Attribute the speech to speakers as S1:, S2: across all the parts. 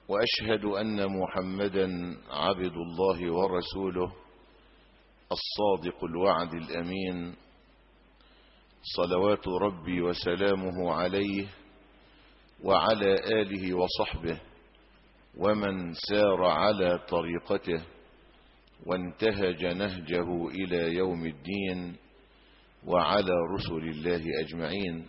S1: وأشهد أن محمدا عبد الله ورسوله الصادق الوعد الأمين صلوات ربي وسلامه عليه وعلى آله وصحبه ومن سار على طريقته وانتهج نهجه إلى يوم الدين وعلى رسل الله أجمعين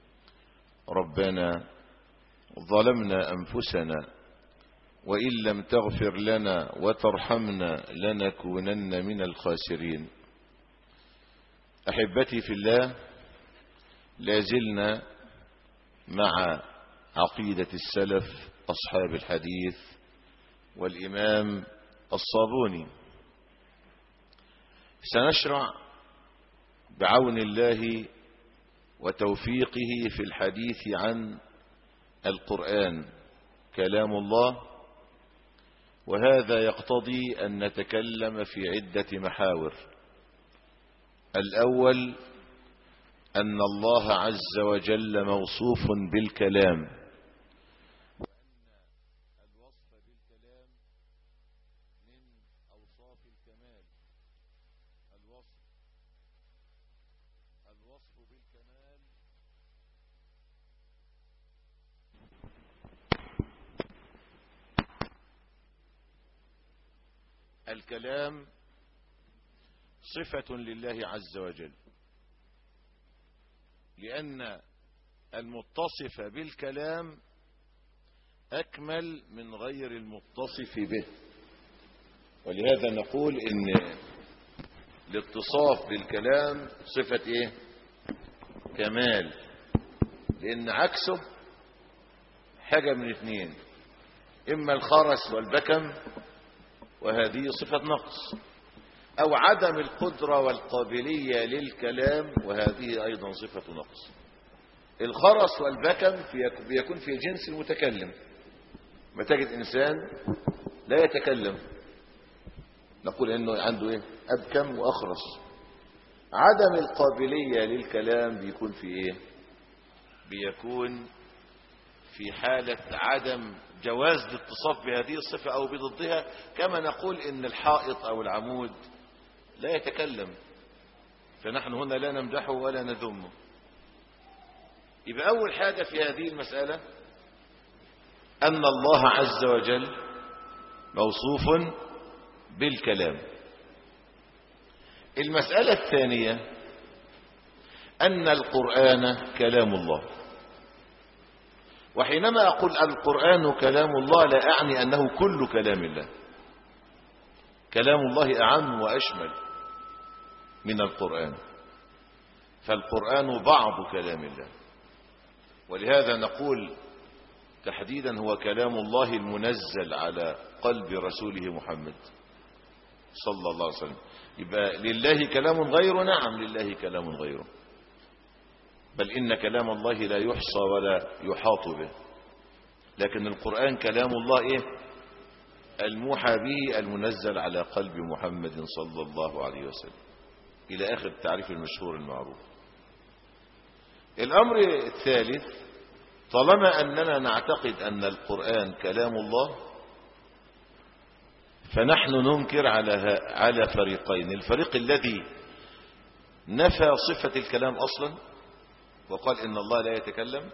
S1: ربنا ظلمنا أنفسنا وإن لم تغفر لنا وترحمنا لنكونن من الخاسرين أحبتي في الله لازلنا مع عقيدة السلف أصحاب الحديث والإمام الصابوني سنشرع بعون الله وتوفيقه في الحديث عن القرآن كلام الله وهذا يقتضي أن نتكلم في عدة محاور الأول أن الله عز وجل موصوف بالكلام الوصف بالكلام من أوصاف الكمال الوصف الوصف بالكمال الكلام صفة لله عز وجل لأن المتصف بالكلام أكمل من غير المتصف به ولهذا نقول إن الاتصاف بالكلام صفة إيه كمال لأن عكسه حاجة من اثنين إما الخرس والبكم وهذه صفة نقص أو عدم القدرة والقابلية للكلام وهذه أيضا صفة نقص الخرس والبكم بيكون في جنس المتكلم ما تجد إنسان لا يتكلم نقول إنه عنده إيه أبكم وأخرس عدم القابلية للكلام بيكون في إيه بيكون في حالة عدم جواز الاتصاف بهذه الصفة أو بضدها كما نقول إن الحائط أو العمود لا يتكلم فنحن هنا لا نمدحه ولا نذمه يبقى أول حاجة في هذه المسألة أن الله عز وجل موصوف بالكلام المسألة الثانية أن القرآن كلام الله وحينما أقول القرآن كلام الله لا أعني أنه كل كلام الله كلام الله أعم وأشمل من القرآن فالقرآن بعض كلام الله ولهذا نقول تحديدا هو كلام الله المنزل على قلب رسوله محمد صلى الله عليه وسلم يبقى لله كلام غيره نعم لله كلام غيره بل إن كلام الله لا يحصى ولا يحاط به لكن القرآن كلام الله إيه الموحى به المنزل على قلب محمد صلى الله عليه وسلم إلى آخر التعريف المشهور المعروف الأمر الثالث طالما أننا نعتقد أن القرآن كلام الله فنحن ننكر على على فريقين الفريق الذي نفى صفة الكلام أصلا وقال إن الله لا يتكلم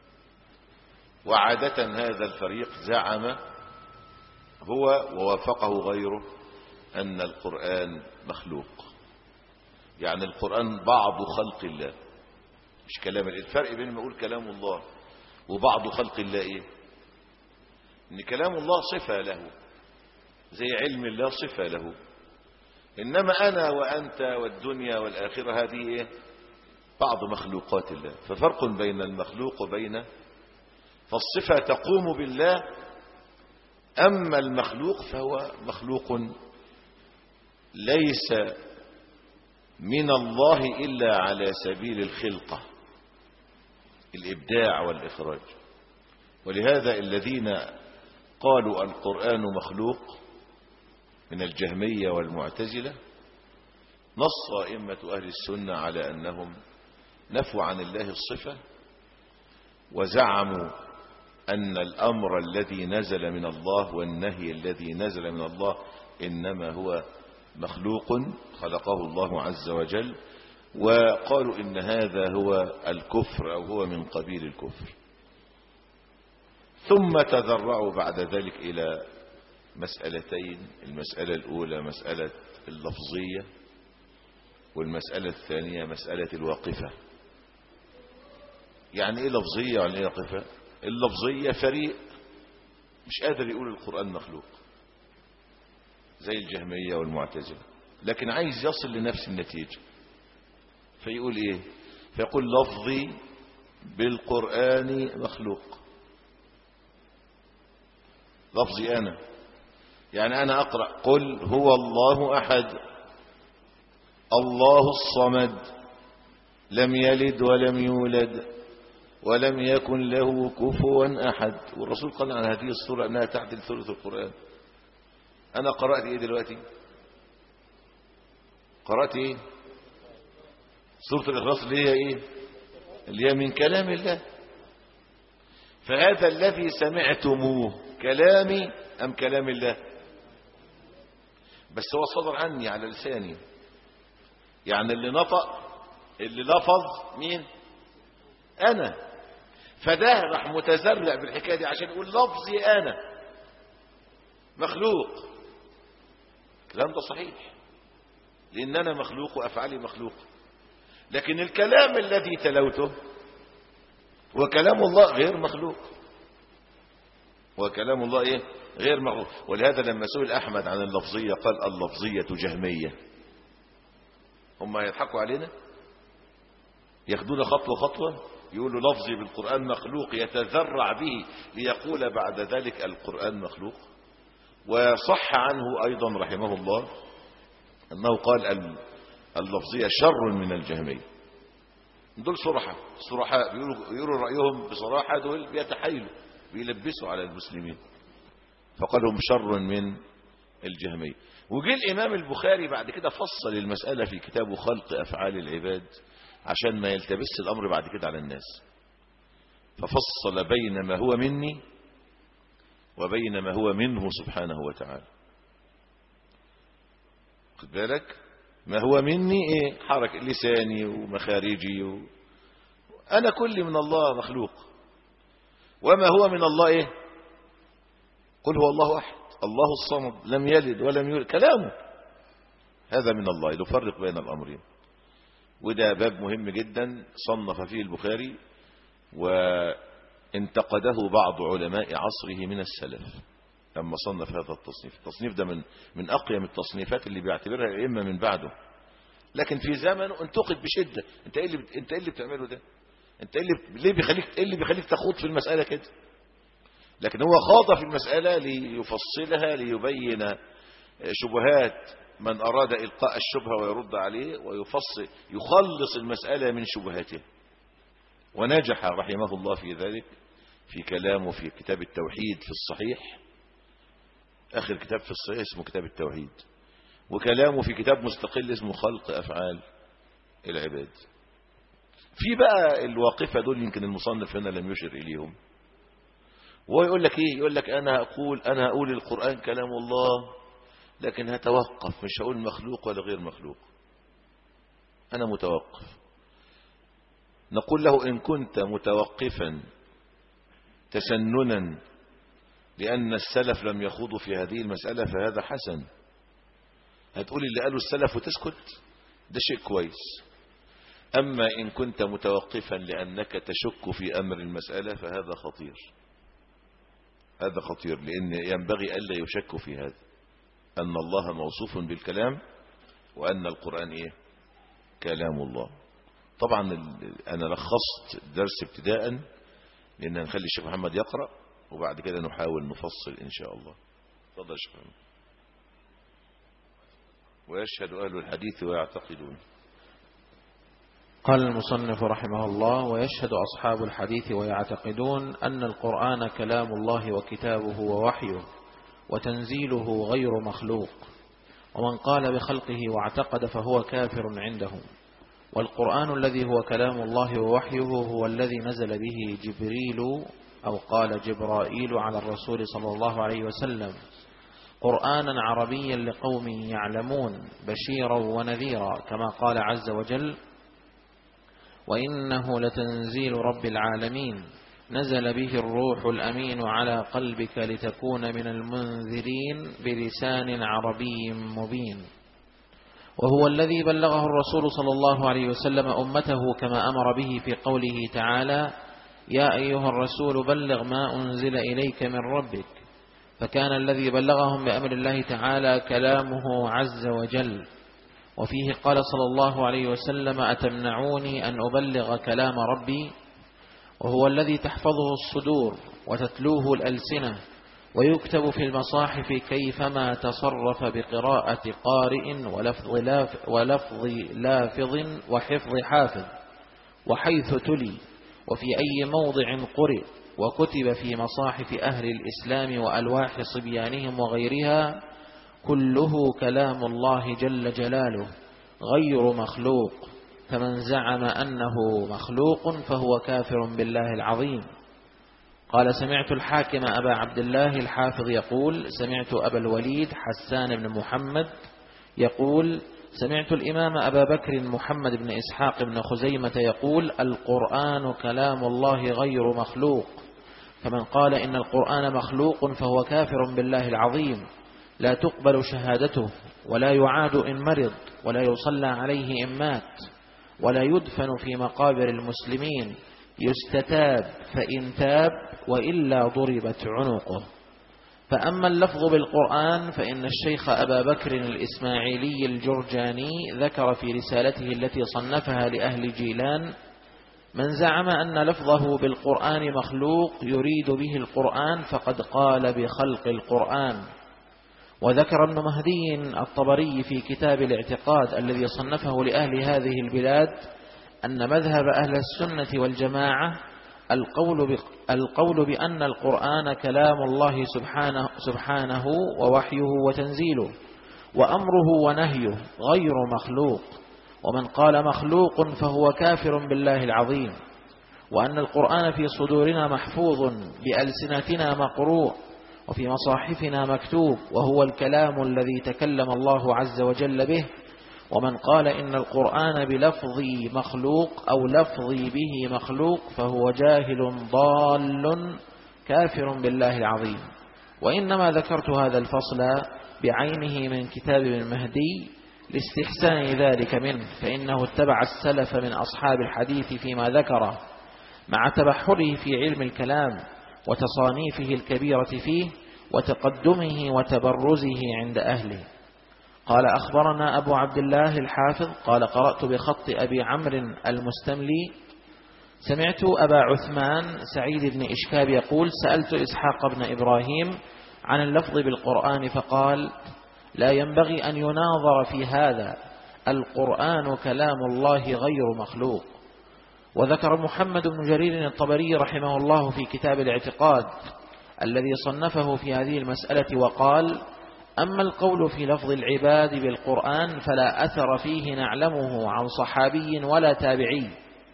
S1: وعادة هذا الفريق زعم هو ووافقه غيره أن القرآن مخلوق يعني القرآن بعض خلق الله مش كلام الفرق بين ما أقول كلام الله وبعض خلق الله إيه إن كلام الله صفة له زي علم الله صفة له إنما أنا وأنت والدنيا والآخرة هذه إيه بعض مخلوقات الله ففرق بين المخلوق وبين فالصفة تقوم بالله أما المخلوق فهو مخلوق ليس من الله إلا على سبيل الخلقة الإبداع والإخراج ولهذا الذين قالوا القرآن مخلوق من الجهمية والمعتزلة نص أئمة أهل السنة على أنهم نفوا عن الله الصفة وزعموا أن الأمر الذي نزل من الله والنهي الذي نزل من الله إنما هو مخلوق خلقه الله عز وجل وقالوا إن هذا هو الكفر أو هو من قبيل الكفر ثم تذرعوا بعد ذلك إلى مسألتين المسألة الأولى مسألة اللفظية والمسألة الثانية مسألة الواقفة يعني ايه لفظية يعني ايه واقفة اللفظية فريق مش قادر يقول القرآن مخلوق زي الجهمية والمعتزلة لكن عايز يصل لنفس النتيجة فيقول ايه فيقول لفظي بالقرآن مخلوق لفظي انا يعني انا اقرأ قل هو الله احد الله الصمد لم يلد ولم يولد ولم يكن له كفوا أحد والرسول قال عن هذه الصورة أنها تعدل ثلث القرآن أنا قرأت إيه دلوقتي قرأت إيه سورة الإخلاص اللي هي إيه اللي هي من كلام الله فهذا الذي سمعتموه كلامي أم كلام الله بس هو صدر عني على لساني يعني اللي نطق اللي لفظ مين انا فده راح متزرع بالحكايه دي عشان يقول لفظي انا مخلوق الكلام ده صحيح لان انا مخلوق وافعالي مخلوق لكن الكلام الذي تلوته وكلام الله غير مخلوق وكلام الله ايه غير مخلوق ولهذا لما سئل احمد عن اللفظيه قال اللفظيه جهميه هم يضحكوا علينا ياخدونا خطوة خطوة يقولوا لفظي بالقرآن مخلوق يتذرع به ليقول بعد ذلك القرآن مخلوق وصح عنه أيضا رحمه الله أنه قال اللفظية شر من الجهمية دول صرحة صرحاء بيقولوا, بيقولوا رأيهم بصراحة دول بيتحايلوا بيلبسوا على المسلمين فقال هم شر من الجهمية وجه الإمام البخاري بعد كده فصل المسألة في كتابه خلق أفعال العباد عشان ما يلتبس الأمر بعد كده على الناس ففصل بين ما هو مني وبين ما هو منه سبحانه وتعالى خد بالك ما هو مني ايه حركة لساني ومخارجي و... أنا كل من الله مخلوق وما هو من الله ايه قل هو الله أحد الله الصمد لم يلد ولم يولد كلامه هذا من الله يفرق بين الأمرين وده باب مهم جدا صنف فيه البخاري وانتقده بعض علماء عصره من السلف لما صنف هذا التصنيف التصنيف ده من من أقيم التصنيفات اللي بيعتبرها الأئمة من بعده لكن في زمنه انتقد بشدة انت ايه اللي انت ايه اللي بتعمله ده انت ايه اللي ليه بيخليك ايه اللي بيخليك تخوض في المسألة كده لكن هو خاض في المسألة ليفصلها ليبين شبهات من أراد إلقاء الشبهة ويرد عليه ويفصل يخلص المسألة من شبهاته ونجح رحمه الله في ذلك في كلامه في كتاب التوحيد في الصحيح آخر كتاب في الصحيح اسمه كتاب التوحيد وكلامه في كتاب مستقل اسمه خلق أفعال العباد في بقى الواقفة دول يمكن المصنف هنا لم يشر إليهم وهو يقول لك ايه يقول لك انا اقول انا اقول القرآن كلام الله لكن هتوقف مش هقول مخلوق ولا غير مخلوق انا متوقف نقول له ان كنت متوقفا تسننا لان السلف لم يخوضوا في هذه المسألة فهذا حسن هتقول اللي قالوا السلف وتسكت ده شيء كويس اما ان كنت متوقفا لانك تشك في امر المسألة فهذا خطير هذا خطير لأن ينبغي ألا يشك في هذا أن الله موصوف بالكلام وأن القرآن إيه كلام الله طبعا أنا لخصت الدرس ابتداء لأن نخلي الشيخ محمد يقرأ وبعد كده نحاول نفصل إن شاء الله تفضل يا شيخ محمد ويشهد أهل الحديث ويعتقدون
S2: قال المصنف رحمه الله ويشهد أصحاب الحديث ويعتقدون أن القرآن كلام الله وكتابه ووحيه وتنزيله غير مخلوق ومن قال بخلقه واعتقد فهو كافر عندهم والقرآن الذي هو كلام الله ووحيه هو الذي نزل به جبريل أو قال جبرائيل على الرسول صلى الله عليه وسلم قرآنا عربيا لقوم يعلمون بشيرا ونذيرا كما قال عز وجل وإنه لتنزيل رب العالمين نزل به الروح الأمين على قلبك لتكون من المنذرين بلسان عربي مبين وهو الذي بلغه الرسول صلى الله عليه وسلم أمته كما أمر به في قوله تعالى يا أيها الرسول بلغ ما أنزل إليك من ربك فكان الذي بلغهم بأمر الله تعالى كلامه عز وجل وفيه قال صلى الله عليه وسلم أتمنعوني أن أبلغ كلام ربي وهو الذي تحفظه الصدور وتتلوه الألسنة ويكتب في المصاحف كيفما تصرف بقراءة قارئ ولفظ, لاف ولفظ لافظ وحفظ حافظ وحيث تلي وفي أي موضع قرئ وكتب في مصاحف أهل الإسلام وألواح صبيانهم وغيرها كله كلام الله جل جلاله غير مخلوق فمن زعم أنه مخلوق فهو كافر بالله العظيم قال سمعت الحاكم أبا عبد الله الحافظ يقول سمعت أبا الوليد حسان بن محمد يقول سمعت الإمام أبا بكر محمد بن إسحاق بن خزيمة يقول القرآن كلام الله غير مخلوق فمن قال إن القرآن مخلوق فهو كافر بالله العظيم لا تقبل شهادته ولا يعاد إن مرض ولا يصلى عليه إن مات ولا يدفن في مقابر المسلمين يستتاب فإن تاب وإلا ضربت عنقه فأما اللفظ بالقرآن فإن الشيخ أبا بكر الإسماعيلي الجرجاني ذكر في رسالته التي صنفها لأهل جيلان من زعم أن لفظه بالقرآن مخلوق يريد به القرآن فقد قال بخلق القرآن وذكر ابن مهدي الطبري في كتاب الاعتقاد الذي صنفه لأهل هذه البلاد أن مذهب أهل السنة والجماعة القول, القول بأن القرآن كلام الله سبحانه, سبحانه ووحيه وتنزيله وأمره ونهيه غير مخلوق ومن قال مخلوق فهو كافر بالله العظيم وأن القرآن في صدورنا محفوظ بألسنتنا مقروء وفي مصاحفنا مكتوب وهو الكلام الذي تكلم الله عز وجل به ومن قال إن القرآن بلفظي مخلوق أو لفظي به مخلوق فهو جاهل ضال كافر بالله العظيم وإنما ذكرت هذا الفصل بعينه من كتاب المهدي لاستحسان ذلك منه فإنه اتبع السلف من أصحاب الحديث فيما ذكره مع تبحره في علم الكلام وتصانيفه الكبيرة فيه وتقدمه وتبرزه عند أهله قال أخبرنا أبو عبد الله الحافظ قال قرأت بخط أبي عمرو المستملي سمعت أبا عثمان سعيد بن إشكاب يقول سألت إسحاق بن إبراهيم عن اللفظ بالقرآن فقال لا ينبغي أن يناظر في هذا القرآن كلام الله غير مخلوق وذكر محمد بن جرير الطبري رحمه الله في كتاب الاعتقاد الذي صنفه في هذه المسألة وقال أما القول في لفظ العباد بالقرآن فلا أثر فيه نعلمه عن صحابي ولا تابعي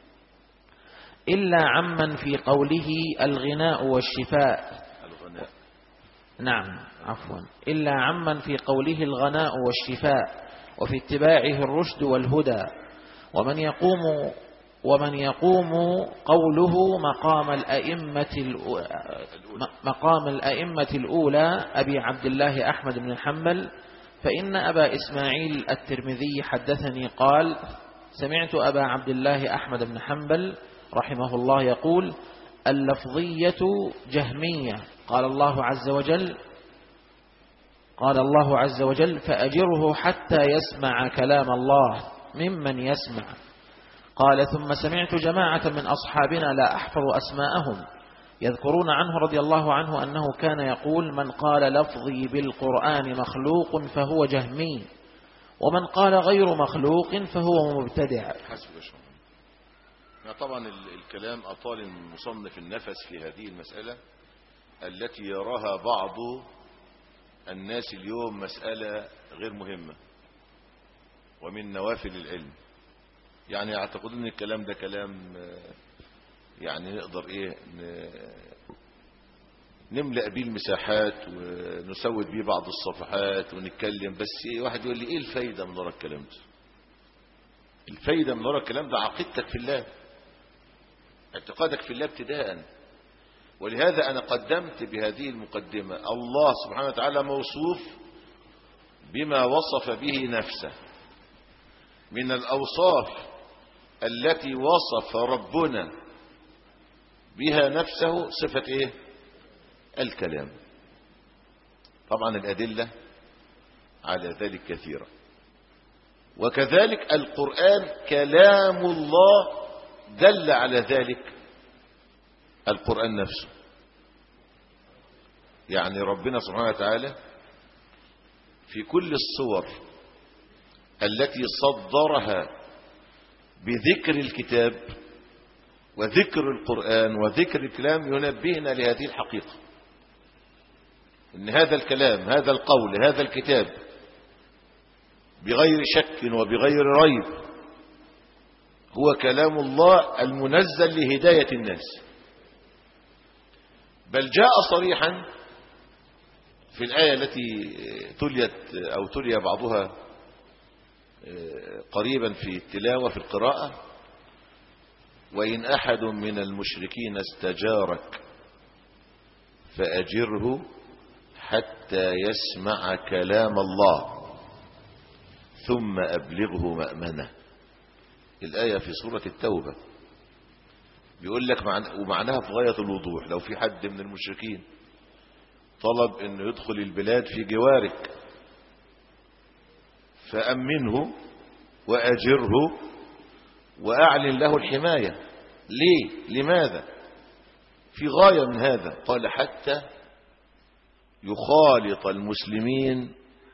S2: إلا عمن في قوله الغناء والشفاء
S1: الغناء
S2: نعم عفوا إلا عمن في قوله الغناء والشفاء وفي اتباعه الرشد والهدى ومن يقوم ومن يقوم قوله مقام الأئمة مقام الأئمة الأولى أبي عبد الله أحمد بن حنبل فإن أبا إسماعيل الترمذي حدثني قال سمعت أبا عبد الله أحمد بن حنبل رحمه الله يقول اللفظية جهمية قال الله عز وجل قال الله عز وجل فأجره حتى يسمع كلام الله ممن يسمع قال ثم سمعت جماعة من أصحابنا لا أحفظ أسماءهم يذكرون عنه رضي الله عنه أنه كان يقول من قال لفظي بالقرآن مخلوق فهو جهمي ومن قال غير مخلوق فهو مبتدع
S1: حسب يا طبعا ال- الكلام أطال المصنف النفس في هذه المسألة التي يراها بعض الناس اليوم مسألة غير مهمة ومن نوافل العلم يعني يعتقدون ان الكلام ده كلام آه، يعني نقدر ايه ن- نملأ بيه المساحات ونسود بيه بعض الصفحات ونتكلم بس إيه واحد يقول لي ايه الفايدة من وراء الكلام ده الفايدة من وراء الكلام ده عقيدتك في الله اعتقادك في الله ابتداء ولهذا أنا قدمت بهذه المقدمة الله سبحانه وتعالى موصوف بما وصف به نفسه من الأوصاف التي وصف ربنا بها نفسه صفة ايه الكلام طبعا الأدلة على ذلك كثيرة وكذلك القرآن كلام الله دل على ذلك القرآن نفسه يعني ربنا سبحانه وتعالى في كل الصور التي صدرها بذكر الكتاب وذكر القرآن وذكر الكلام ينبهنا لهذه الحقيقة ان هذا الكلام هذا القول هذا الكتاب بغير شك وبغير ريب هو كلام الله المنزل لهداية الناس بل جاء صريحا في الآية التي تليت أو تلي بعضها قريبا في التلاوة في القراءة وإن أحد من المشركين استجارك فأجره حتى يسمع كلام الله ثم أبلغه مأمنه الآية في سورة التوبة بيقول لك معنى ومعناها في غاية الوضوح لو في حد من المشركين طلب انه يدخل البلاد في جوارك فأمنه وأجره وأعلن له الحماية ليه لماذا في غاية من هذا قال حتى يخالط المسلمين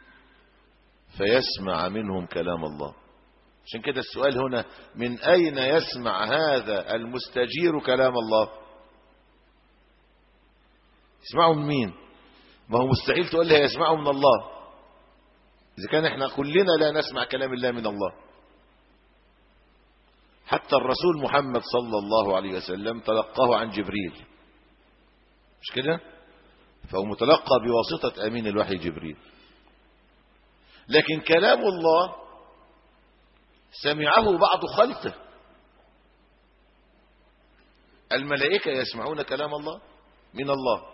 S1: فيسمع منهم كلام الله عشان كده السؤال هنا من أين يسمع هذا المستجير كلام الله يسمعه من مين ما هو مستحيل تقول لي يسمعه من الله إذا كان احنا كلنا لا نسمع كلام الله من الله حتى الرسول محمد صلى الله عليه وسلم تلقاه عن جبريل مش كده فهو متلقى بواسطة أمين الوحي جبريل لكن كلام الله سمعه بعض خلقه الملائكة يسمعون كلام الله من الله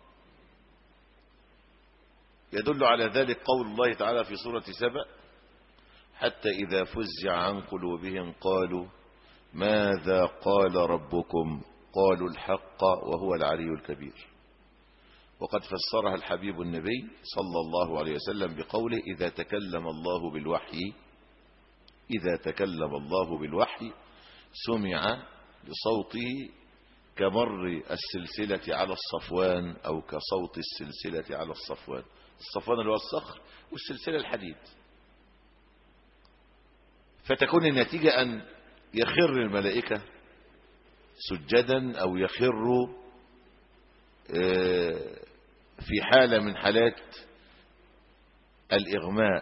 S1: يدل على ذلك قول الله تعالى في سورة سبأ حتى إذا فزع عن قلوبهم قالوا ماذا قال ربكم قالوا الحق وهو العلي الكبير وقد فسرها الحبيب النبي صلى الله عليه وسلم بقوله إذا تكلم الله بالوحي إذا تكلم الله بالوحي سمع بصوته كمر السلسلة على الصفوان أو كصوت السلسلة على الصفوان الصفوان اللي هو الصخر والسلسلة الحديد فتكون النتيجة أن يخر الملائكة سجدا أو يخروا في حالة من حالات الإغماء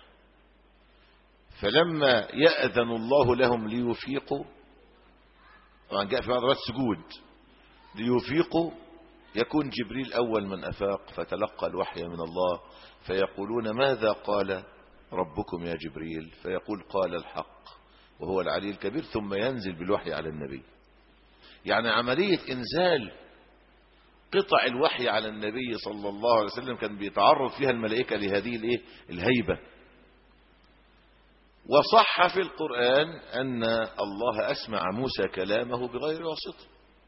S1: فلما يأذن الله لهم ليفيقوا طبعا جاء في بعض الروايات سجود ليفيقوا يكون جبريل أول من أفاق فتلقى الوحي من الله فيقولون ماذا قال ربكم يا جبريل فيقول قال الحق وهو العلي الكبير ثم ينزل بالوحي على النبي يعني عملية إنزال قطع الوحي على النبي صلى الله عليه وسلم كان بيتعرض فيها الملائكة لهذه الايه الهيبة وصح في القرآن أن الله أسمع موسى كلامه بغير واسطة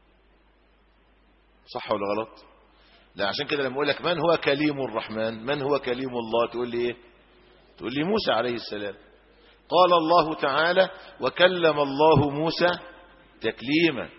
S1: صح ولا غلط لا عشان كده لما أقول لك من هو كليم الرحمن من هو كليم الله تقول لي إيه تقول لي موسى عليه السلام قال الله تعالى وكلم الله موسى تكليما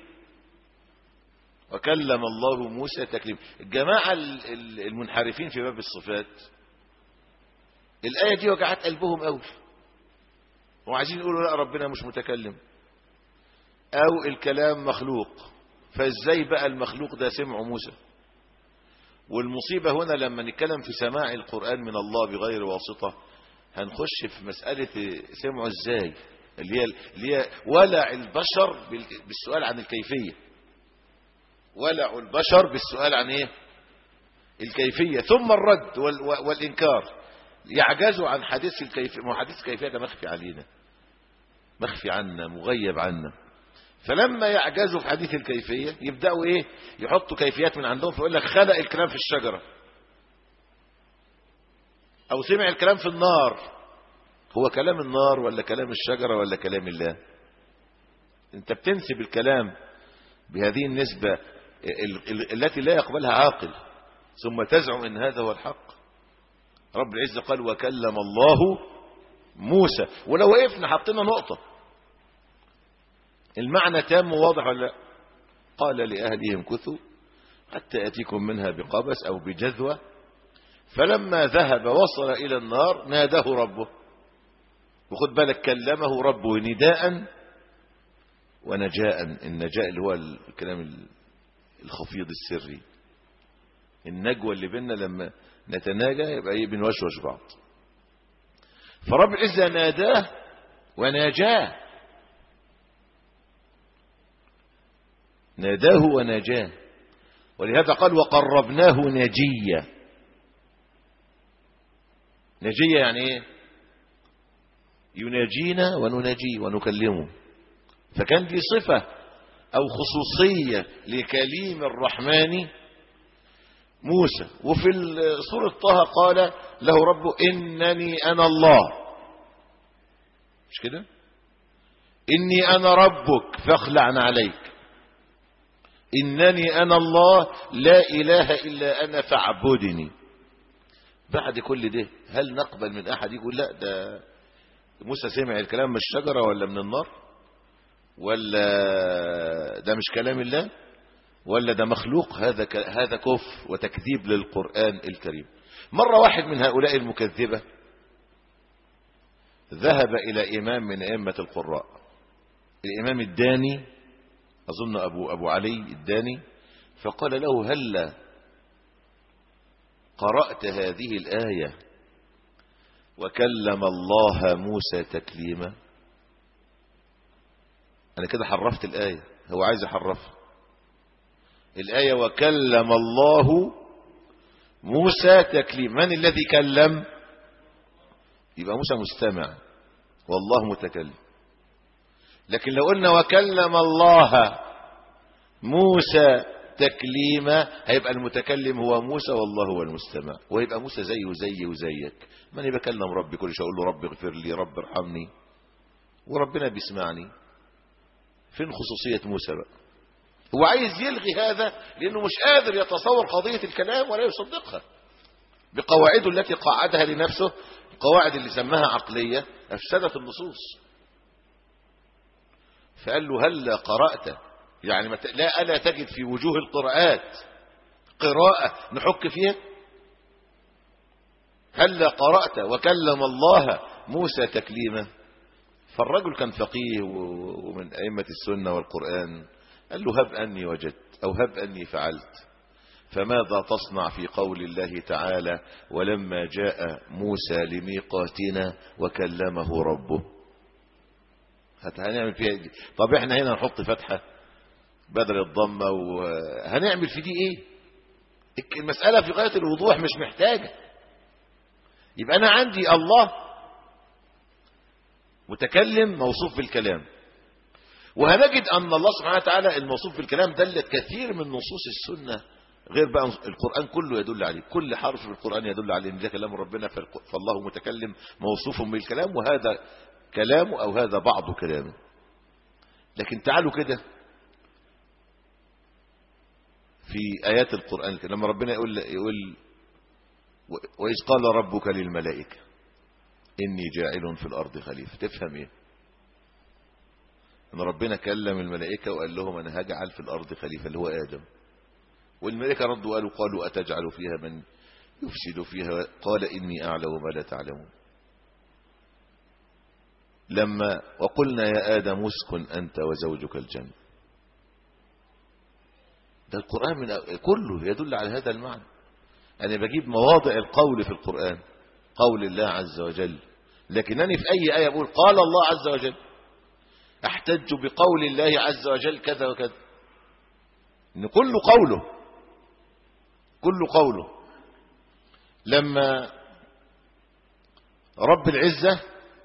S1: وكلم الله موسى تكليما الجماعة المنحرفين في باب الصفات الآية دي وجعت قلبهم قوي وعايزين يقولوا لا ربنا مش متكلم او الكلام مخلوق فازاي بقى المخلوق ده سمعه موسى والمصيبة هنا لما نتكلم في سماع القرآن من الله بغير واسطة هنخش في مسألة سمعه ازاي اللي هي, اللي هي ولع البشر بالسؤال عن الكيفية ولع البشر بالسؤال عن ايه الكيفية ثم الرد وال والإنكار يعجزوا عن حديث الكيفية ما هو حديث الكيفية ده مخفي علينا مخفي عنا مغيب عنا فلما يعجزوا في حديث الكيفية يبدأوا ايه يحطوا كيفيات من عندهم فيقول لك خلق الكلام في الشجرة او سمع الكلام في النار هو كلام النار ولا كلام الشجرة ولا كلام الله انت بتنسب الكلام بهذه النسبة ال- ال- التي لا يقبلها عاقل ثم تزعم ان هذا هو الحق رب العزة قال وكلم الله موسى ولو وقفنا حطينا نقطة المعنى تام وواضح ولا لا قال لأهلهم كثوا حتى يأتيكم منها بقبس أو بجذوة فلما ذهب وصل إلى النار ناداه ربه وخد بالك كلمه ربه نداء ونجاء النجاء اللي هو الكلام الخفيض السري النجوى اللي بيننا لما نتناجى يبقى ايه بنوشوش بعض فرب العزة ناداه وناجاه ناداه وناجاه ولهذا قال وقربناه نجيا نجيا يعني ايه يناجينا ونناجيه ونكلمه فكان دي صفة او خصوصية لكليم الرحمن موسى وفي سورة طه قال له ربه إنني أنا الله مش كده إني أنا ربك فاخلع عليك إنني أنا الله لا إله إلا أنا فاعبدني بعد كل ده هل نقبل من أحد يقول لا ده موسى سمع الكلام من الشجرة ولا من النار ولا ده مش كلام الله ولا ده مخلوق هذا ك... هذا كفر وتكذيب للقرآن الكريم مرة واحد من هؤلاء المكذبة ذهب إلى إمام من أئمة القراء الإمام الداني أظن أبو, أبو علي الداني فقال له هل قرأت هذه الآية وكلم الله موسى تكليما أنا كده حرفت الآية هو عايز يحرفها الآية وكلم الله موسى تكليم من الذي كلم يبقى موسى مستمع والله متكلم لكن لو قلنا وكلم الله موسى تكليما هيبقى المتكلم هو موسى والله هو المستمع ويبقى موسى زيه وزي وزيك من يبقى كلم ربي كل شيء اقول له رب اغفر لي رب ارحمني وربنا بيسمعني فين خصوصية موسى بقى هو عايز يلغي هذا لأنه مش قادر يتصور قضية الكلام ولا يصدقها بقواعده التي قاعدها لنفسه القواعد اللي سماها عقلية أفسدت النصوص فقال له هل قرأت يعني مت... لا ألا تجد في وجوه القراءات قراءة نحك فيها هل قرأت وكلم الله موسى تكليما فالرجل كان فقيه ومن أئمة السنة والقرآن قال له هب أني وجدت أو هب أني فعلت فماذا تصنع في قول الله تعالى ولما جاء موسى لميقاتنا وكلمه ربه هنعمل فيها دي. طب احنا هنا نحط فتحة بدل الضمة وهنعمل في دي ايه المسألة في غاية الوضوح مش محتاجة يبقى انا عندي الله متكلم موصوف بالكلام وهنجد أن الله سبحانه وتعالى الموصوف بالكلام دلت كثير من نصوص السنة غير بقى القرآن كله يدل عليه كل حرف في القرآن يدل عليه ان ده كلام ربنا فالله متكلم موصوف بالكلام وهذا كلامه أو هذا بعض كلامه لكن تعالوا كده في آيات القرآن لما ربنا يقول يقول وإذ قال ربك للملائكة إني جاعل في الأرض خليفة تفهم إيه ان ربنا كلم الملائكة وقال لهم انا هجعل في الارض خليفة اللي هو ادم والملائكة ردوا قالوا قالوا اتجعل فيها من يفسد فيها قال اني اعلم ما لا تعلمون لما وقلنا يا ادم اسكن انت وزوجك الجنة ده القرآن من كله يدل على هذا المعنى انا بجيب مواضع القول في القرآن قول الله عز وجل لكنني في اي آية بقول قال الله عز وجل احتج بقول الله عز وجل كذا وكذا ان كل قوله كل قوله لما رب العزة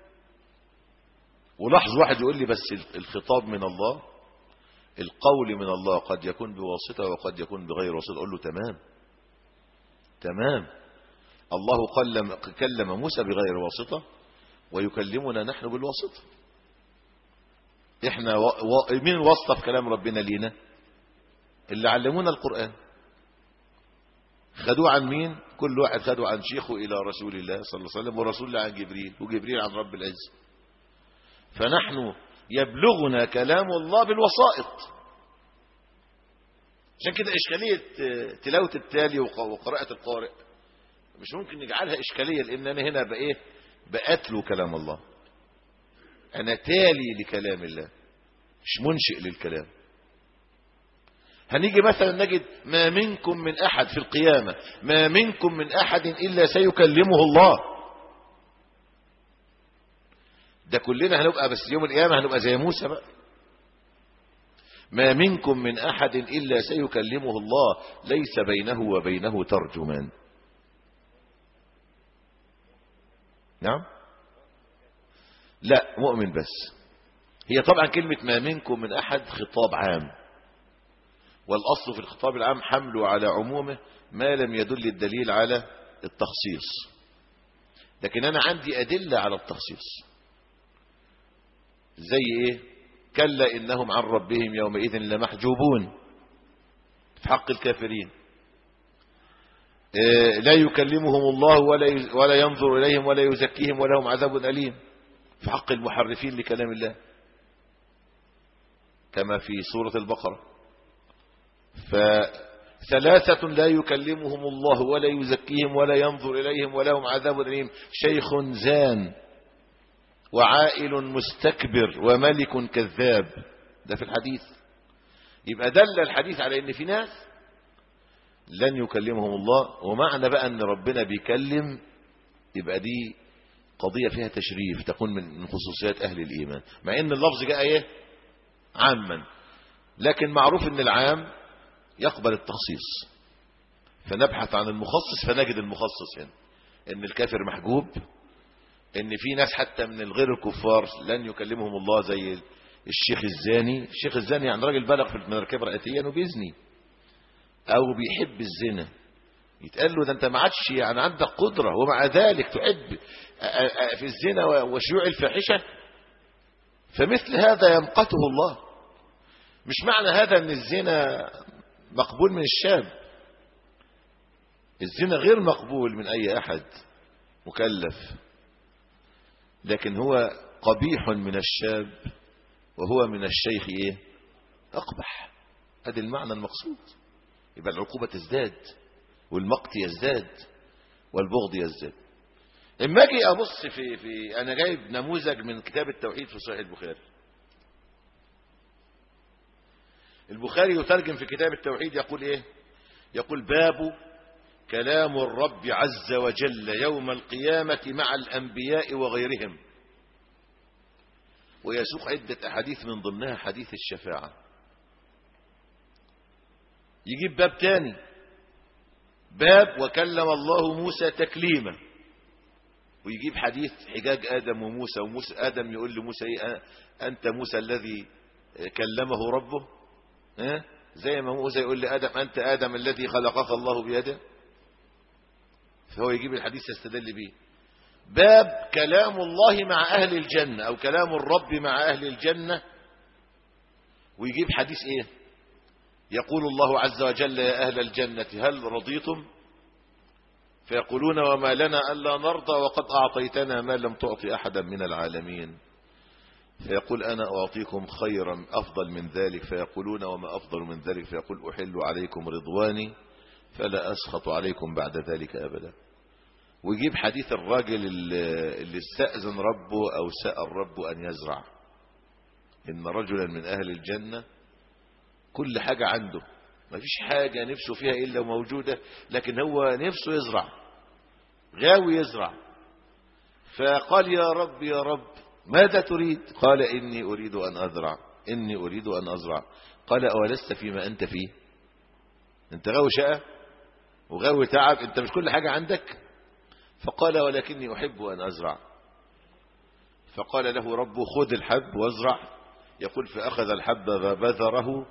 S1: ولاحظ واحد يقول لي بس الخطاب من الله القول من الله قد يكون بواسطة وقد يكون بغير واسطة أقول له تمام تمام الله قلم كلم موسى بغير واسطة ويكلمنا نحن بالواسطة احنا و... و... مين واسطة في كلام ربنا لينا اللي علمونا القرآن خدوه عن مين كل واحد خدوه عن شيخه إلى رسول الله صلى الله عليه وسلم ورسول الله عن جبريل وجبريل عن رب العزة فنحن يبلغنا كلام الله بالوسائط عشان كده إشكالية تلاوة التالي وقراءة القارئ مش ممكن نجعلها إشكالية لأن أنا هنا بإيه بأتلو كلام الله أنا تالي لكلام الله مش منشئ للكلام هنيجي مثلا نجد ما منكم من أحد في القيامة ما منكم من أحد إلا سيكلمه الله ده كلنا هنبقى بس يوم القيامة هنبقى زي موسى بقى ما منكم من أحد إلا سيكلمه الله ليس بينه وبينه ترجمان نعم لا مؤمن بس هي طبعا كلمة ما منكم من أحد خطاب عام والأصل في الخطاب العام حمله على عمومه ما لم يدل الدليل على التخصيص لكن أنا عندي أدلة على التخصيص زي إيه كلا إنهم عن ربهم يومئذ لمحجوبون في حق الكافرين إيه لا يكلمهم الله ولا ولا ينظر إليهم ولا يزكيهم ولهم عذاب أليم في حق المحرفين لكلام الله كما في سورة البقرة فثلاثة لا يكلمهم الله ولا يزكيهم ولا ينظر إليهم ولهم عذاب أليم شيخ زان وعائل مستكبر وملك كذاب ده في الحديث يبقى دل الحديث على ان في ناس لن يكلمهم الله ومعنى بقى ان ربنا بيكلم يبقى دي قضية فيها تشريف تكون من خصوصيات اهل الايمان مع ان اللفظ جاء ايه عاما لكن معروف ان العام يقبل التخصيص فنبحث عن المخصص فنجد المخصص هنا ان الكافر محجوب ان في ناس حتى من الغير الكفار لن يكلمهم الله زي الشيخ الزاني الشيخ الزاني يعني راجل بلغ في المركبة رئتيا وبيزني او بيحب الزنا يتقال له ده انت ما عادش يعني عندك قدرة ومع ذلك تحب في الزنا وشيوع الفاحشة فمثل هذا يمقته الله مش معنى هذا ان الزنا مقبول من الشاب الزنا غير مقبول من اي احد مكلف لكن هو قبيح من الشاب وهو من الشيخ ايه اقبح هذا المعنى المقصود يبقى العقوبة تزداد والمقت يزداد والبغض يزداد اما اجي ابص في في انا جايب نموذج من كتاب التوحيد في صحيح البخاري البخاري يترجم في كتاب التوحيد يقول ايه يقول باب كلام الرب عز وجل يوم القيامة مع الأنبياء وغيرهم ويسوق عدة أحاديث من ضمنها حديث الشفاعة يجيب باب تاني باب وكلم الله موسى تكليما ويجيب حديث حجاج آدم وموسى وموسى آدم يقول لموسى إيه أنت موسى الذي كلمه ربه اه؟ زي ما موسى يقول لآدم أنت آدم الذي خلقك الله بيده فهو يجيب الحديث يستدل به باب كلام الله مع أهل الجنة أو كلام الرب مع أهل الجنة ويجيب حديث إيه يقول الله عز وجل يا أهل الجنة هل رضيتم فيقولون وما لنا ألا نرضى وقد أعطيتنا ما لم تعطي أحدا من العالمين فيقول أنا أعطيكم خيرا أفضل من ذلك فيقولون وما أفضل من ذلك فيقول أحل عليكم رضواني فلا أسخط عليكم بعد ذلك أبدا ويجيب حديث الراجل اللي استأذن ربه أو سأل ربه أن يزرع إن رجلا من أهل الجنة كل حاجة عنده ما فيش حاجة نفسه فيها إلا موجودة لكن هو نفسه يزرع غاوي يزرع فقال يا رب يا رب ماذا تريد قال إني أريد أن أزرع إني أريد أن أزرع قال أولست فيما أنت فيه أنت غاوي شقة وغاوي تعب أنت مش كل حاجة عندك فقال ولكني أحب أن أزرع فقال له ربه خذ الحب وازرع يقول فأخذ الحب فبذره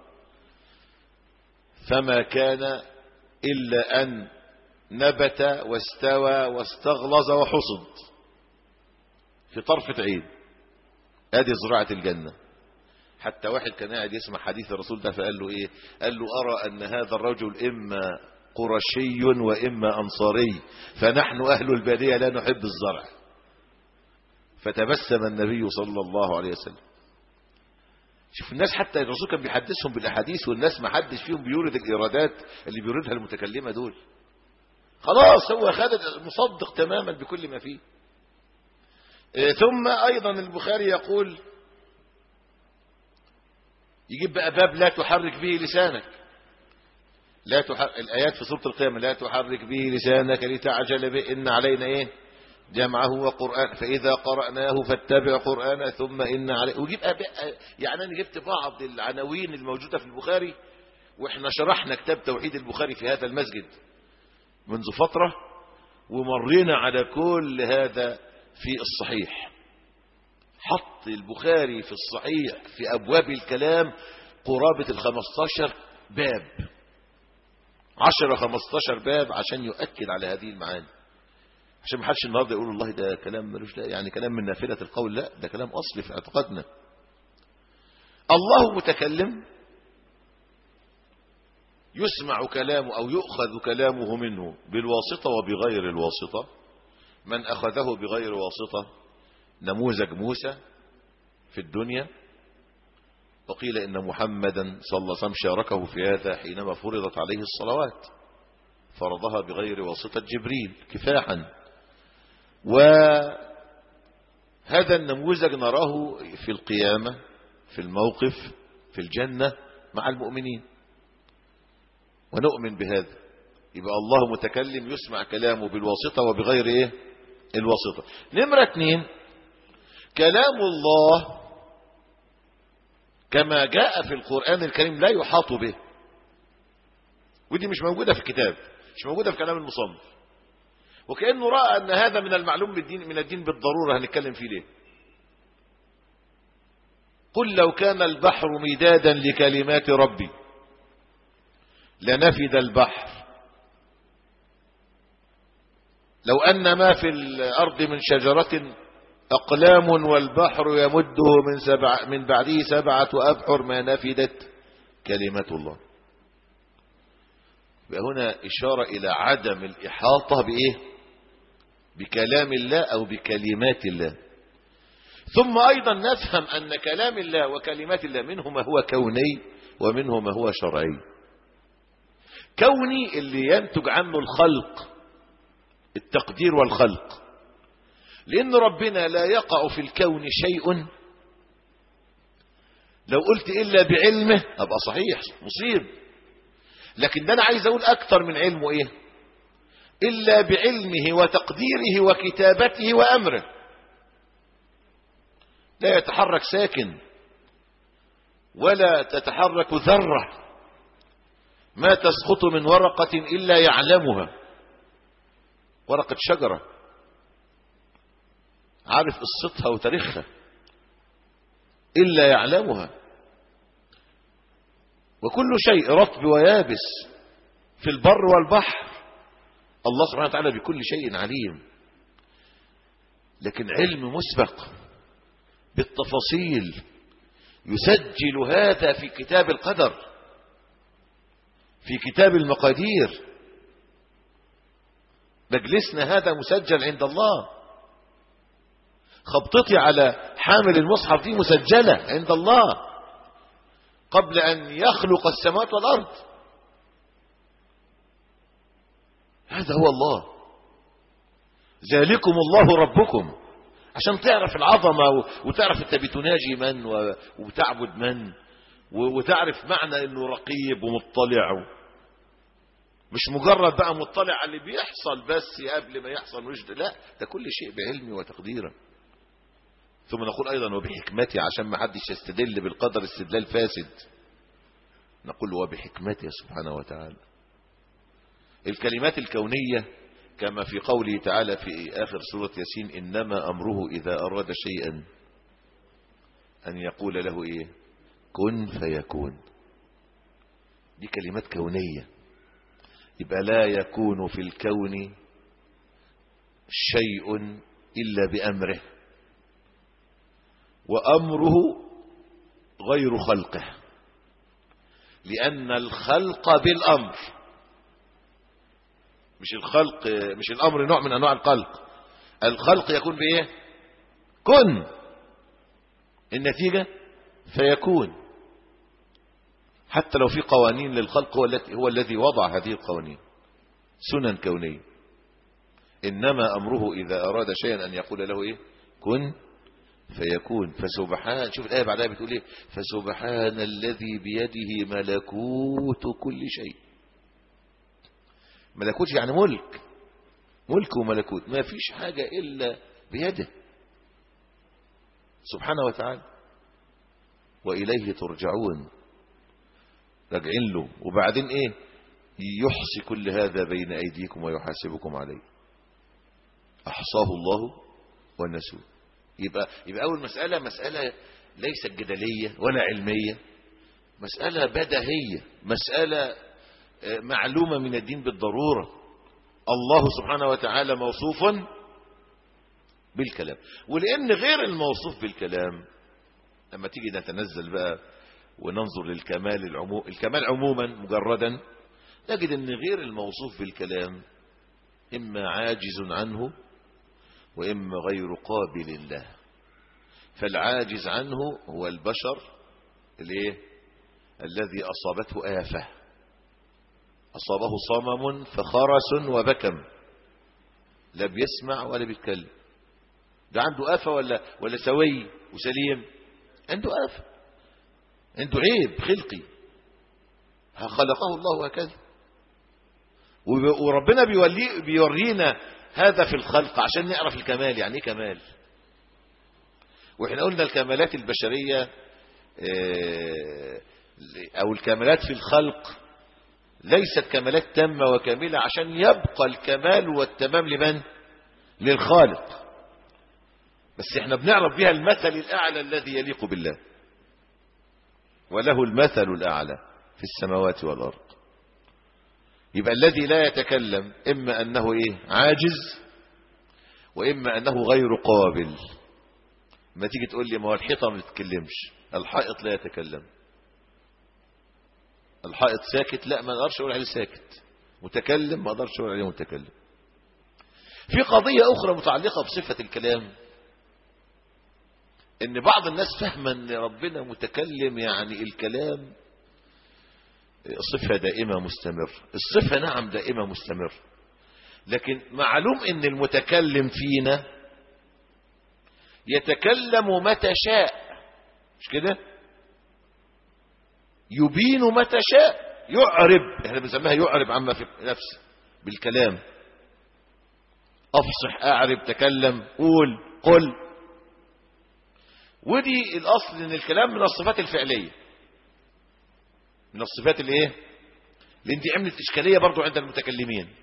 S1: فما كان إلا أن نبت واستوى واستغلظ وحصد في طرفة عين ادي زراعة الجنة حتى واحد كان قاعد يسمع حديث الرسول ده فقال له ايه قال له ارى ان هذا الرجل اما قرشي واما انصاري فنحن اهل البادية لا نحب الزرع فتبسم النبي صلى الله عليه وسلم شوف الناس حتى الرسول كان بيحدثهم بالاحاديث والناس ما حدش فيهم بيورد الايرادات اللي بيوردها المتكلمه دول خلاص هو خد مصدق تماما بكل ما فيه ثم ايضا البخاري يقول يجيب بقى باب لا تحرك به لسانك لا تحرك الآيات في سورة القيامة لا تحرك به لسانك لتعجل به إن علينا إيه جمعه وقرآن فإذا قرأناه فاتبع قرآن ثم إن عليه وجيب بقى يعني أنا جبت بعض العناوين الموجودة في البخاري وإحنا شرحنا كتاب توحيد البخاري في هذا المسجد منذ فترة ومرينا على كل هذا في الصحيح حط البخاري في الصحيح في أبواب الكلام قرابة الخمستاشر باب عشرة خمستاشر باب عشان يؤكد على هذه المعاني عشان ما حدش النهارده يقول والله ده كلام ملوش لا يعني كلام من نافلة القول لا ده كلام أصلي في اعتقادنا الله متكلم يسمع كلامه أو يؤخذ كلامه منه بالواسطة وبغير الواسطة من أخذه بغير واسطة نموذج موسى في الدنيا وقيل إن محمدا صلى الله عليه وسلم شاركه في هذا حينما فرضت عليه الصلوات فرضها بغير واسطة جبريل كفاحا وهذا النموذج نراه في القيامة في الموقف في الجنة مع المؤمنين ونؤمن بهذا يبقى الله متكلم يسمع كلامه بالواسطة وبغير ايه الواسطة نمرة اتنين كلام الله كما جاء في القرآن الكريم لا يحاط به ودي مش موجودة في الكتاب مش موجودة في كلام المصنف وكأنه رأى أن هذا من المعلوم بالدين من الدين بالضرورة هنتكلم فيه ليه قل لو كان البحر مدادا لكلمات ربي لنفد البحر لو أن ما في الأرض من شجرة أقلام والبحر يمده من, سبع من بعده سبعة أبحر ما نفدت كلمة الله هنا إشارة إلى عدم الإحاطة بإيه بكلام الله أو بكلمات الله ثم أيضا نفهم أن كلام الله وكلمات الله منه ما هو كوني ومنه ما هو شرعي كوني اللي ينتج عنه الخلق التقدير والخلق لأن ربنا لا يقع في الكون شيء لو قلت إلا بعلمه أبقى صحيح مصيب لكن ده أنا عايز أقول أكتر من علمه إيه إلا بعلمه وتقديره وكتابته وأمره لا يتحرك ساكن ولا تتحرك ذرة ما تسقط من ورقة إلا يعلمها ورقة شجرة عارف قصتها وتاريخها إلا يعلمها وكل شيء رطب ويابس في البر والبحر الله سبحانه وتعالى بكل شيء عليم لكن علم مسبق بالتفاصيل يسجل هذا في كتاب القدر في كتاب المقادير مجلسنا هذا مسجل عند الله خبطتي على حامل المصحف دي مسجلة عند الله قبل أن يخلق السماوات والأرض هذا هو الله ذلكم الله ربكم عشان تعرف العظمة وتعرف انت بتناجي من وتعبد من وتعرف معنى انه رقيب ومطلع مش مجرد بقى مطلع على اللي بيحصل بس قبل ما يحصل وجد لا ده كل شيء بعلمه وتقديره ثم نقول ايضا وبحكمته عشان ما حدش يستدل بالقدر استدلال فاسد نقول وبحكمته سبحانه وتعالى الكلمات الكونية كما في قوله تعالى في آخر سورة ياسين إنما أمره إذا أراد شيئا أن يقول له إيه كن فيكون دي كلمات كونية يبقى لا يكون في الكون شيء إلا بأمره وأمره غير خلقه لأن الخلق بالأمر مش الخلق مش الأمر نوع من أنواع الخلق الخلق يكون بإيه كن النتيجة فيكون حتى لو في قوانين للخلق هو التي هو الذي وضع هذه القوانين سنن كونية إنما أمره إذا أراد شيئا أن يقول له إيه كن فيكون فسبحان شوف الآية بعدها بتقول إيه فسبحان الذي بيده ملكوت كل شيء ملكوت يعني ملك ملك وملكوت ما فيش حاجة إلا بيده سبحانه وتعالى وإليه ترجعون راجعين له وبعدين إيه يحصي كل هذا بين أيديكم ويحاسبكم عليه أحصاه الله ونسوه يبقى, يبقى أول مسألة مسألة ليست جدلية ولا علمية مسألة بدهية مسألة معلومة من الدين بالضرورة الله سبحانه وتعالى موصوف بالكلام ولأن غير الموصوف بالكلام لما تيجي نتنزل بقى وننظر للكمال العمو الكمال عموما مجردا نجد ان غير الموصوف بالكلام اما عاجز عنه واما غير قابل له فالعاجز عنه هو البشر الايه الذي اصابته آفة اصابه صمم فخرس وبكم لا بيسمع ولا بيتكلم ده عنده آفة ولا ولا سوي وسليم عنده آفة عنده عيب خلقي خلقه الله هكذا وربنا بيولي بيورينا هذا في الخلق عشان نعرف الكمال يعني ايه كمال واحنا قلنا الكمالات البشرية او الكمالات في الخلق ليست كمالات تامة وكاملة عشان يبقى الكمال والتمام لمن للخالق بس احنا بنعرف بها المثل الاعلى الذي يليق بالله وله المثل الاعلى في السماوات والارض يبقى الذي لا يتكلم إما أنه إيه عاجز وإما أنه غير قابل ما تيجي تقول لي ما هو الحيطة ما بتتكلمش الحائط لا يتكلم الحائط ساكت لا ما اقدرش اقول عليه ساكت متكلم ما اقدرش اقول عليه متكلم في قضية أخرى متعلقة بصفة الكلام ان بعض الناس فاهمه ان ربنا متكلم يعني الكلام صفة دائمة مستمر الصفة نعم دائمة مستمر لكن معلوم ان المتكلم فينا يتكلم متى شاء مش كده يبين متى شاء يعرب احنا بنسميها يعرب عما في نفسه بالكلام افصح اعرب تكلم قول قل ودي الاصل ان الكلام من الصفات الفعليه من الصفات الايه لان دي عملت اشكاليه برضو عند المتكلمين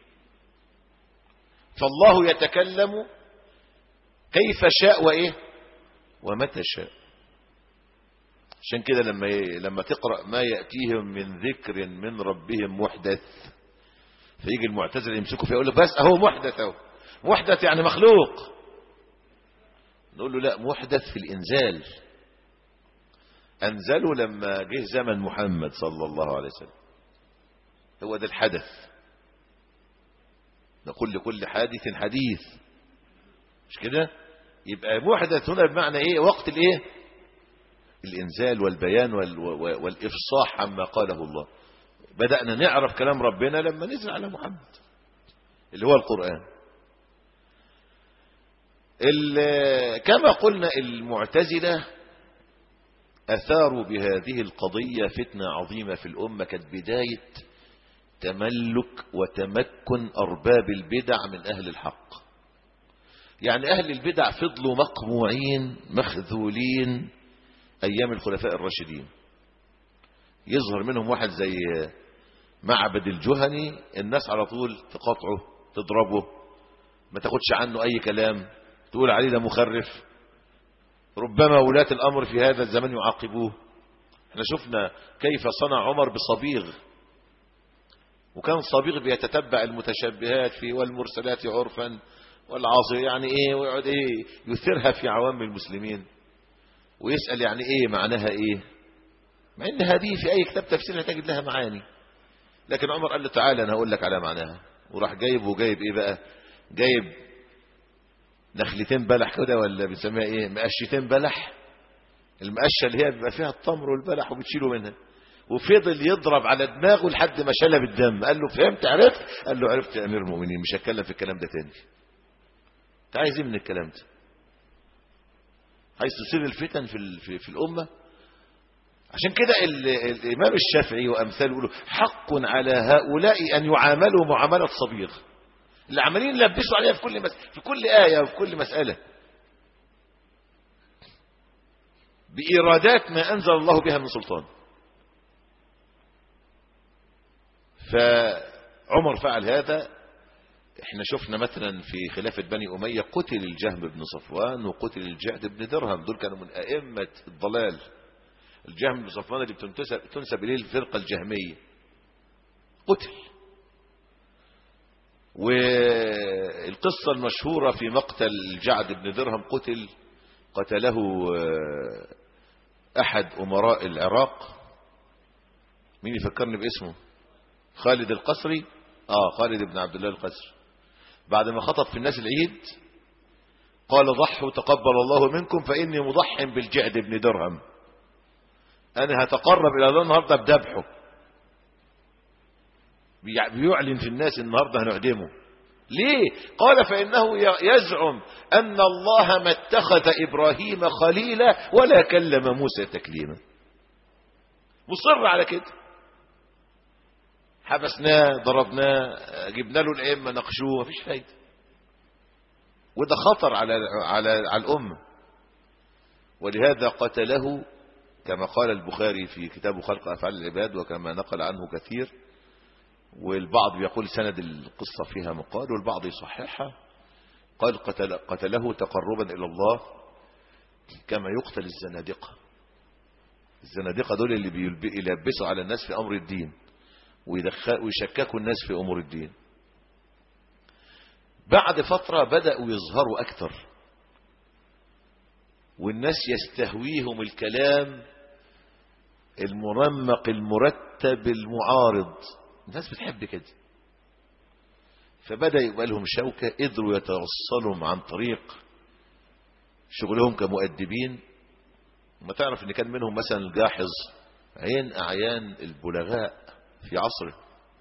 S1: فالله يتكلم كيف شاء وايه ومتى شاء عشان كده لما لما تقرا ما ياتيهم من ذكر من ربهم محدث فيجي المعتزله يمسكوا فيه يقول له بس اهو محدث اهو محدث يعني مخلوق نقول له لا محدث في الانزال أنزلوا لما جه زمن محمد صلى الله عليه وسلم هو ده الحدث نقول لكل حادث حديث مش كده يبقى محدث هنا بمعنى ايه وقت الايه الانزال والبيان وال والافصاح عما قاله الله بدأنا نعرف كلام ربنا لما نزل على محمد اللي هو القرآن كما قلنا المعتزله أثاروا بهذه القضية فتنة عظيمة في الأمة كانت بداية تملك وتمكن أرباب البدع من أهل الحق يعني أهل البدع فضلوا مقموعين مخذولين أيام الخلفاء الراشدين يظهر منهم واحد زي معبد الجهني الناس على طول تقاطعه تضربه ما تاخدش عنه أي كلام تقول عليه ده مخرف ربما ولاة الأمر في هذا الزمن يعاقبوه احنا شفنا كيف صنع عمر بصبيغ وكان صبيغ بيتتبع المتشبهات في والمرسلات عرفا والعاصي يعني ايه ويقعد ايه يثيرها في عوام المسلمين ويسأل يعني ايه معناها ايه مع ان هذه في اي كتاب تفسير هتجد لها معاني لكن عمر قال له تعالى انا هقول لك على معناها وراح جايب وجايب ايه بقى جايب نخلتين بلح كده ولا بنسميها ايه مقشتين بلح المقشه اللي هي بيبقى فيها التمر والبلح وبتشيله منها وفضل يضرب على دماغه لحد ما شلب الدم قال له فهمت عرفت قال له عرفت يا امير المؤمنين مش هتكلم في الكلام ده تاني انت عايز ايه من الكلام ده عايز تصير الفتن في, ال- في, في الامه عشان كده ال- الامام الشافعي وامثاله يقولوا حق على هؤلاء ان يعاملوا معامله صبيغ اللي عمالين يلبسوا عليها في كل مس... في كل ايه وفي كل مساله بإيرادات ما أنزل الله بها من سلطان فعمر فعل هذا احنا شفنا مثلا في خلافة بني أمية قتل الجهم بن صفوان وقتل الجعد بن درهم دول كانوا من أئمة الضلال الجهم بن صفوان اللي بتنتسب تنسب إليه الفرقة الجهمية قتل والقصة المشهورة في مقتل الجعد بن درهم قتل قتله آه، أحد أمراء العراق مين يفكرني باسمه خالد القصري آه خالد بن عبد الله القصري بعد ما خطب في الناس العيد قال ضحوا تقبل الله منكم فإني مضح بالجعد بن درهم أنا هتقرب إلى الله النهاردة بذبحه بيع- بيعلن في الناس النهاردة هنعدمه ليه قال فإنه ي- يزعم أن الله ما اتخذ إبراهيم خليلا ولا كلم موسى تكليما مصر على كده حبسناه ضربناه جبنا له الأئمة نقشوه مفيش فايدة وده خطر على على على الأمة ولهذا قتله كما قال البخاري في كتاب خلق أفعال العباد وكما نقل عنه كثير والبعض بيقول سند القصة فيها مقال والبعض يصححها قال قتل قتله تقربا إلى الله كما يقتل الزنادقة الزنادقة دول اللي بيلب- يلبسوا على الناس في أمر الدين ويدخل- ويشككوا الناس في أمور الدين بعد فترة بدأوا يظهروا أكثر والناس يستهويهم الكلام المرمق المرتب المعارض الناس بتحب كده فبدأ يبقى لهم شوكة قدروا يتوصلوا عن طريق شغلهم كمؤدبين ما تعرف ان كان منهم مثلا الجاحظ عين اعيان البلغاء في عصره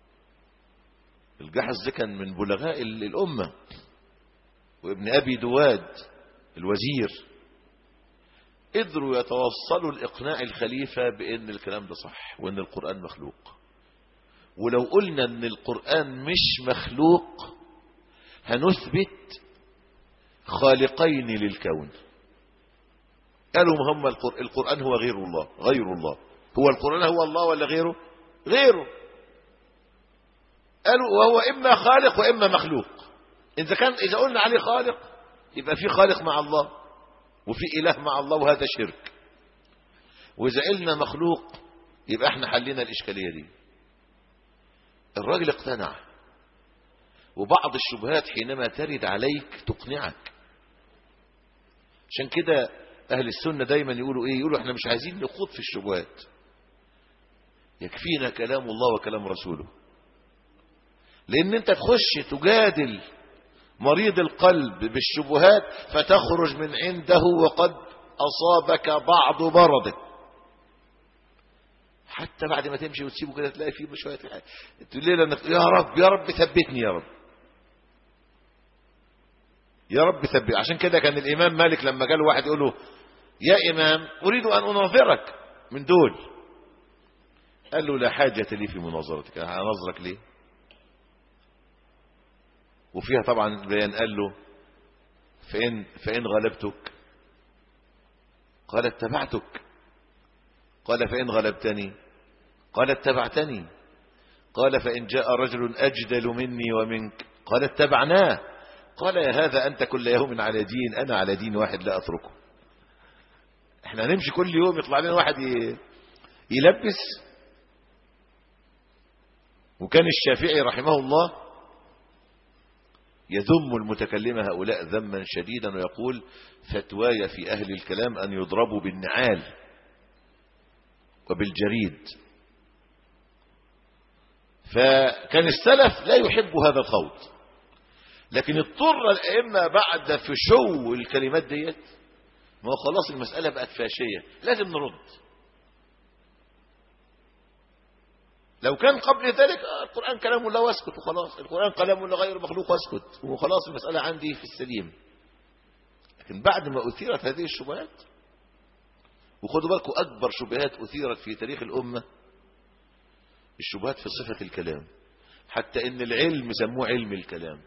S1: الجاحظ ده كان من بلغاء ال- الامه وابن ابي دواد الوزير قدروا يتوصلوا لاقناع الخليفه بان الكلام ده صح وان القران مخلوق ولو قلنا ان القرآن مش مخلوق هنثبت خالقين للكون قالوا ما هم القر- القرآن هو غير الله غير الله هو القرآن هو الله ولا غيره غيره قالوا وهو إما خالق وإما مخلوق إذا كان إذا قلنا عليه خالق يبقى في خالق مع الله وفي إله مع الله وهذا شرك وإذا قلنا مخلوق يبقى احنا حلينا الإشكالية دي الراجل اقتنع وبعض الشبهات حينما ترد عليك تقنعك عشان كده اهل السنة دايما يقولوا ايه يقولوا احنا مش عايزين نخوض في الشبهات يكفينا كلام الله وكلام رسوله لان انت تخش تجادل مريض القلب بالشبهات فتخرج من عنده وقد اصابك بعض مرضه حتى بعد ما تمشي وتسيبه كده تلاقي فيه شويه تقول لي انك يا رب يا رب ثبتني يا رب يا رب ثبت عشان كده كان الامام مالك لما جاله واحد يقول له يا امام اريد ان اناظرك من دول قال له لا حاجه لي في مناظرتك هنظرك ليه وفيها طبعا بيان قال له فإن, فإن غلبتك قال اتبعتك قال فإن غلبتني قال اتبعتني قال فإن جاء رجل أجدل مني ومنك قال اتبعناه قال يا هذا أنت كل يوم على دين أنا على دين واحد لا أتركه احنا هنمشي كل يوم يطلع لنا واحد ي- يلبس وكان الشافعي رحمه الله يذم المتكلم هؤلاء ذما شديدا ويقول فتواي في أهل الكلام أن يضربوا بالنعال وبالجريد فكان السلف لا يحب هذا الخوض لكن اضطر الأئمة بعد في شو الكلمات ديت ما هو خلاص المسألة بقت فاشية لازم نرد لو كان قبل ذلك آه، القرآن كلام الله واسكت وخلاص القرآن كلام الله غير مخلوق واسكت وخلاص المسألة عندي في السليم لكن بعد ما أثيرت هذه الشبهات وخدوا بالكم أكبر شبهات أثيرت في تاريخ الأمة الشبهات في صفة الكلام حتى إن العلم سموه علم الكلام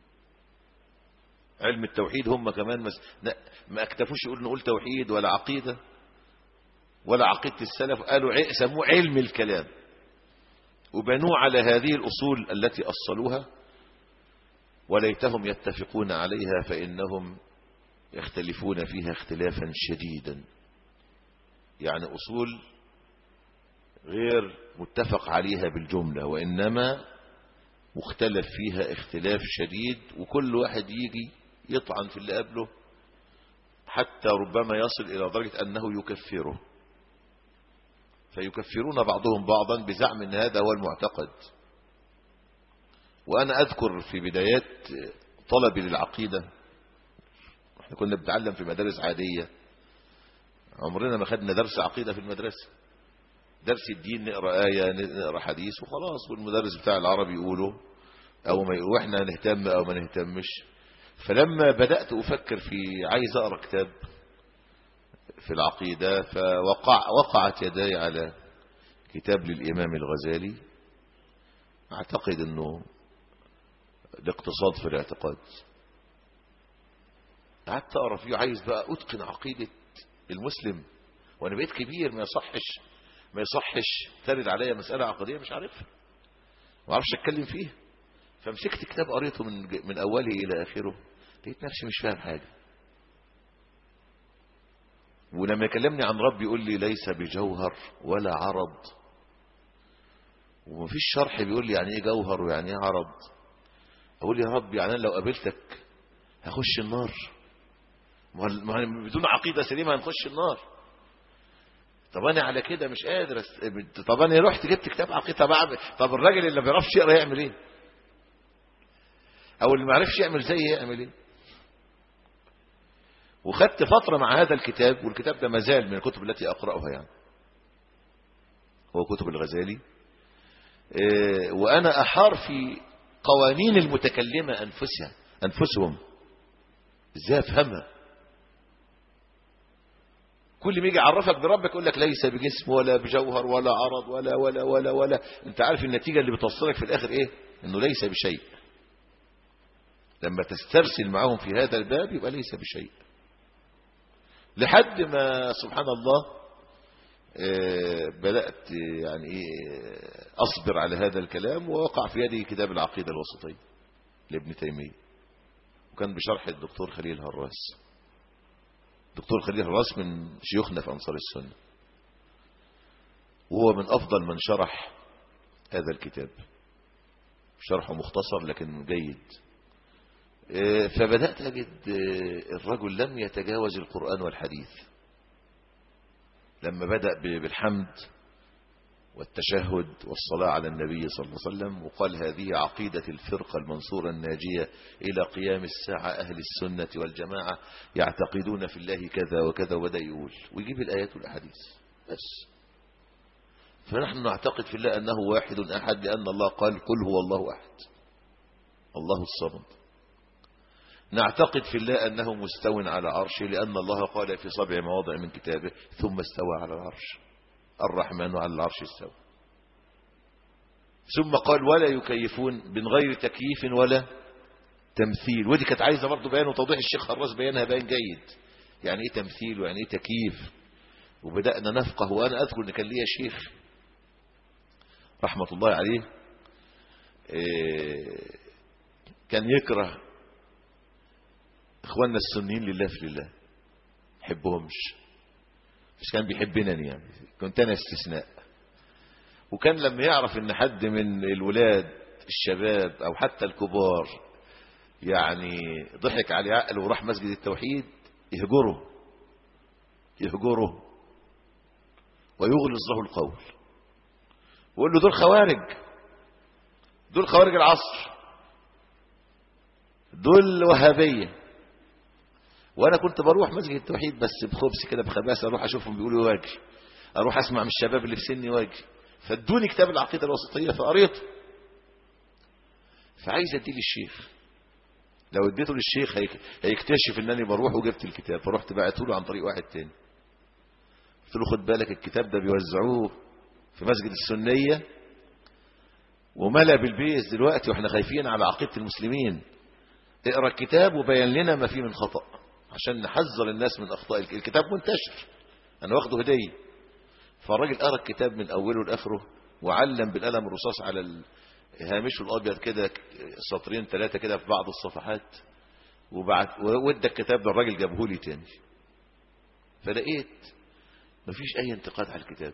S1: علم التوحيد هم كمان مس... لا، ما اكتفوش يقول نقول توحيد ولا عقيدة ولا عقيدة السلف قالوا ع- سموه علم الكلام وبنوا على هذه الأصول التي أصلوها وليتهم يتفقون عليها فإنهم يختلفون فيها اختلافا شديدا يعني أصول غير متفق عليها بالجملة وإنما مختلف فيها اختلاف شديد وكل واحد يجي يطعن في اللي قبله حتى ربما يصل إلى درجة أنه يكفره فيكفرون بعضهم بعضا بزعم أن هذا هو المعتقد وأنا أذكر في بدايات طلبي للعقيدة احنا كنا بنتعلم في مدارس عادية عمرنا ما خدنا درس عقيدة في المدرسة درس الدين نقرأ آية نقرأ حديث وخلاص والمدرس بتاع العربي يقوله أو ما يقول واحنا نهتم أو ما نهتمش فلما بدأت أفكر في عايز أقرأ كتاب في العقيدة فوقع وقعت يداي على كتاب للإمام الغزالي أعتقد أنه الاقتصاد في الاعتقاد قعدت أقرأ فيه عايز بقى أتقن عقيدة المسلم وأنا بقيت كبير ما يصحش ما يصحش ترد عليا مسألة عقدية مش عارفها ما اعرفش اتكلم فيها فمسكت كتاب قريته من من اوله الى اخره لقيت نفسي مش فاهم حاجه ولما يكلمني عن ربي يقول لي ليس بجوهر ولا عرض ومفيش شرح بيقول لي يعني ايه جوهر ويعني ايه عرض اقول يا رب يعني انا لو قابلتك هخش النار ما هو- ما هو بدون عقيده سليمه هنخش النار طب انا على كده مش قادر أست... طب انا رحت جبت كتاب عقيده طب أعمل... طب الراجل اللي ما بيعرفش يقرا يعمل ايه او اللي ما عرفش يعمل زي يعمل ايه وخدت فتره مع هذا الكتاب والكتاب ده مازال من الكتب التي اقراها يعني هو كتب الغزالي إيه، وانا احار في قوانين المتكلمه انفسها انفسهم ازاي افهمها كل ما يجي يعرفك بربك يقول لك ليس بجسم ولا بجوهر ولا عرض ولا ولا ولا ولا انت عارف النتيجه اللي بتوصلك في الاخر ايه انه ليس بشيء لما تسترسل معهم في هذا الباب يبقى ليس بشيء لحد ما سبحان الله آه، بدأت يعني ايه أصبر على هذا الكلام ووقع في يدي كتاب العقيدة الوسطية لابن تيمية وكان بشرح الدكتور خليل هراس دكتور خليل هراس من شيوخنا في أنصار السنة وهو من أفضل من شرح هذا الكتاب شرحه مختصر لكن جيد آه، فبدأت أجد آه، الرجل لم يتجاوز القرآن والحديث لما بدأ ب- بالحمد والتشهد والصلاة على النبي صلى الله عليه وسلم وقال هذه عقيدة الفرقة المنصورة الناجية إلى قيام الساعة أهل السنة والجماعة يعتقدون في الله كذا وكذا وبدأ يقول ويجيب الآيات والأحاديث بس فنحن نعتقد في الله أنه واحد أحد لأن الله قال قل هو الله أحد الله الصمد نعتقد في الله أنه مستو على عرشه لأن الله قال في سبع مواضع من كتابه ثم استوى على العرش الرحمن على العرش استوى ثم قال ولا يكيفون من غير تكييف ولا تمثيل ودي كانت عايزة برضه بيان وتوضيح الشيخ حراس بيانها بيان جيد يعني ايه تمثيل ويعني ايه تكييف وبدأنا نفقه وأنا أذكر أن كان ليا شيخ رحمة الله عليه إيه، كان يكره اخواننا السنيين لله في لله حبهمش مش كان بيحبنني يعني كنت انا استثناء وكان لما يعرف ان حد من الولاد الشباب او حتى الكبار يعني ضحك عليه عقل وراح مسجد التوحيد يهجره يهجره ويغلظ له القول ويقول له دول خوارج دول خوارج العصر دول وهابية وانا كنت بروح مسجد التوحيد بس بخبز كده بخباثة اروح اشوفهم بيقولوا واجي اروح اسمع من الشباب اللي في سني واجي فادوني كتاب العقيدة الوسطية فقريته فعايز اديه للشيخ لو اديته للشيخ هيك- هيكتشف انني بروح وجبت الكتاب فرحت بعته له عن طريق واحد تاني قلت له خد بالك الكتاب ده بيوزعوه في مسجد السنية وملأ بالبيس دلوقتي واحنا خايفين على عقيدة المسلمين اقرا الكتاب وبين لنا ما فيه من خطأ عشان نحذر الناس من اخطاء الك- الكتاب منتشر انا واخده هدية فالراجل قرا الكتاب من اوله لاخره وعلم بالقلم الرصاص على ال- هامشه الابيض كده ك- سطرين ثلاثة كده في بعض الصفحات وبعد وادى الكتاب ده الراجل جابه لي تاني فلقيت مفيش اي انتقاد على الكتاب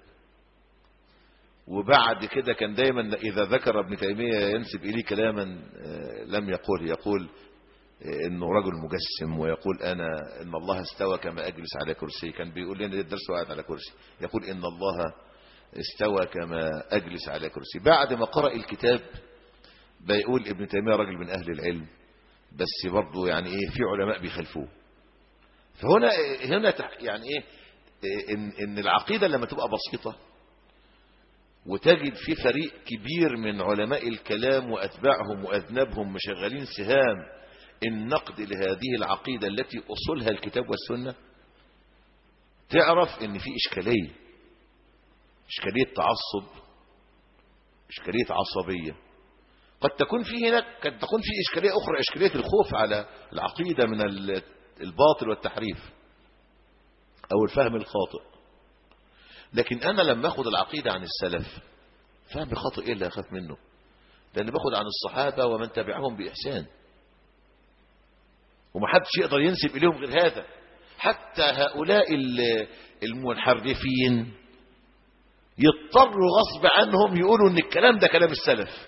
S1: وبعد كده كان دايما اذا ذكر ابن تيميه ينسب اليه كلاما آه، لم يقول يقول آه، انه رجل مجسم ويقول انا ان الله استوى كما اجلس على كرسي كان بيقول لنا الدرس وقعد على كرسي يقول ان الله استوى كما اجلس على كرسي بعد ما قرأ الكتاب بيقول ابن تيميه راجل من اهل العلم بس برضه يعني ايه في علماء بيخالفوه فهنا هنا تح- يعني ايه إيه، ان ان العقيده لما تبقى بسيطه وتجد في فريق كبير من علماء الكلام واتباعهم واذنابهم مشغلين سهام النقد لهذه العقيده التي اصولها الكتاب والسنه تعرف ان في اشكاليه اشكاليه تعصب اشكاليه عصبيه قد تكون في هناك قد تكون في اشكاليه اخرى اشكاليه الخوف على العقيده من ال- الباطل والتحريف او الفهم الخاطئ لكن انا لما اخد العقيده عن السلف فهم خاطئ ايه اللي اخاف منه لان باخد عن الصحابه ومن تبعهم باحسان ومحدش يقدر ينسب اليهم غير هذا حتى هؤلاء ال- المنحرفين يضطروا غصب عنهم يقولوا ان الكلام ده كلام السلف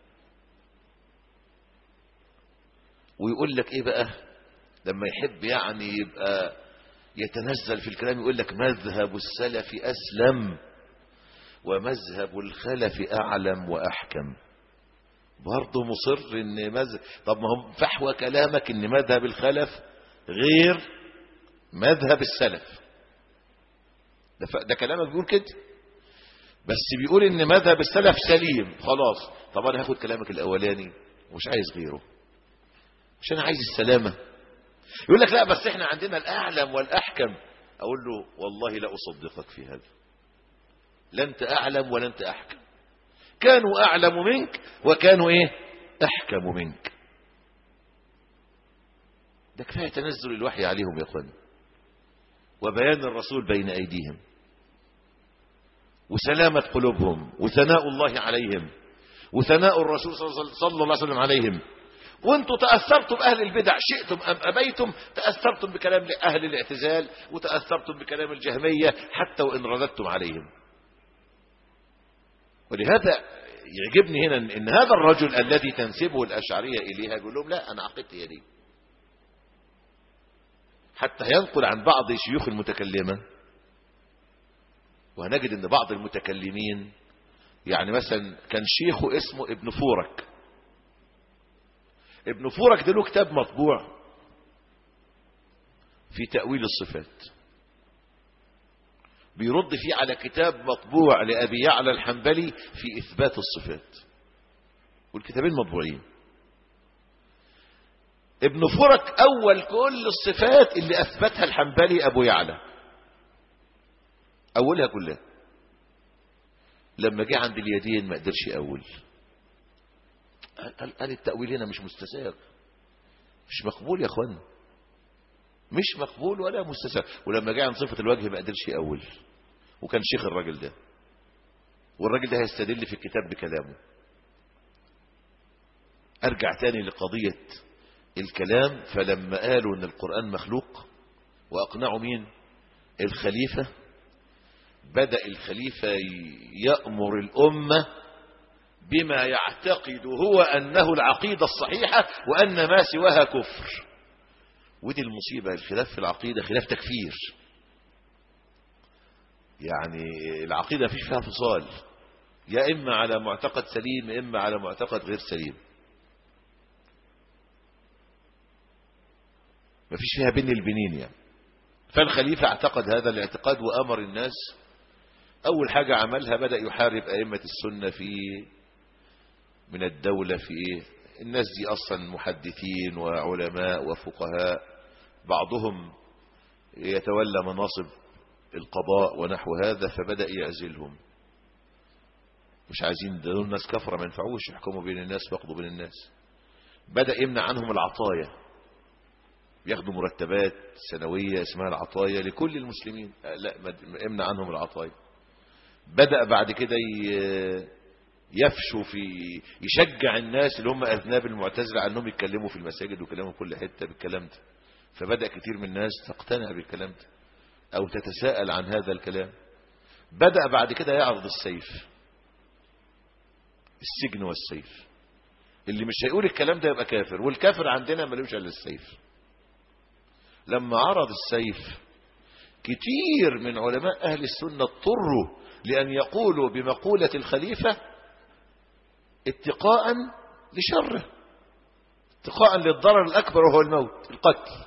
S1: ويقول لك ايه بقى لما يحب يعني يبقى يتنزل في الكلام يقول لك مذهب السلف أسلم ومذهب الخلف أعلم وأحكم برضه مصر ان مذهب طب ما هم فحوى كلامك ان مذهب الخلف غير مذهب السلف ده, ف... ده كلامك بيقول كده بس بيقول ان مذهب السلف سليم خلاص طب انا هاخد كلامك الاولاني ومش عايز غيره مش انا عايز السلامه يقول لك لا بس احنا عندنا الاعلم والاحكم اقول له والله لا اصدقك في هذا لا انت اعلم ولا انت احكم كانوا اعلم منك وكانوا ايه احكم منك ده كفايه تنزل الوحي عليهم يا اخوان وبيان الرسول بين ايديهم وسلامه قلوبهم وثناء الله عليهم وثناء الرسول صلى الله عليه وسلم عليهم وانتم تأثرتم أهل البدع شئتم أم أبيتم تأثرتم بكلام أهل الاعتزال وتأثرتم بكلام الجهمية حتى وإن رددتم عليهم ولهذا يعجبني هنا ان هذا الرجل الذي تنسبه الأشعرية إليها يقول لهم لا أنا عقيدتي هي دي حتى ينقل عن بعض شيوخ المتكلمة وهنجد ان بعض المتكلمين يعني مثلا كان شيخه اسمه ابن فورك ابن فورك ده له كتاب مطبوع في تأويل الصفات بيرد فيه على كتاب مطبوع لأبي يعلى الحنبلي في إثبات الصفات والكتابين مطبوعين ابن فرك أول كل الصفات اللي أثبتها الحنبلي أبو يعلى أولها كلها لما جه عند اليدين ما قدرش يأول قال, قال, قال التأويل هنا مش مستساغ مش مقبول يا اخوان مش مقبول ولا مستساغ ولما جه عن صفة الوجه ما قدرش يأول وكان شيخ الراجل ده والراجل ده هيستدل في الكتاب بكلامه ارجع تاني لقضية الكلام فلما قالوا ان القرآن مخلوق واقنعوا مين الخليفة بدأ الخليفة يأمر الأمة بما يعتقد هو أنه العقيدة الصحيحة وأن ما سواها كفر ودي المصيبة الخلاف في العقيدة خلاف تكفير يعني العقيدة فيش فيها فصال يا إما على معتقد سليم يا إما على معتقد غير سليم ما فيش فيها بين البنين يعني فالخليفة اعتقد هذا الاعتقاد وأمر الناس أول حاجة عملها بدأ يحارب أئمة السنة في من الدولة في إيه الناس دي أصلا محدثين وعلماء وفقهاء بعضهم يتولى مناصب القضاء ونحو هذا فبدأ يعزلهم مش عايزين دول الناس كفرة ما ينفعوش يحكموا بين الناس ويقضوا بين الناس بدأ يمنع عنهم العطايا ياخدوا مرتبات سنوية اسمها العطايا لكل المسلمين لا امنع عنهم العطايا بدأ بعد كده يفشوا في يشجع الناس اللي هم أذناب المعتزلة عنهم يتكلموا في المساجد ويكلموا في كل حتة بالكلام ده فبدأ كتير من الناس تقتنع بالكلام ده أو تتساءل عن هذا الكلام بدأ بعد كده يعرض السيف السجن والسيف اللي مش هيقول الكلام ده يبقى كافر والكافر عندنا ملوش الا السيف لما عرض السيف كتير من علماء أهل السنة اضطروا لأن يقولوا بمقولة الخليفة اتقاء لشره اتقاء للضرر الأكبر وهو الموت القتل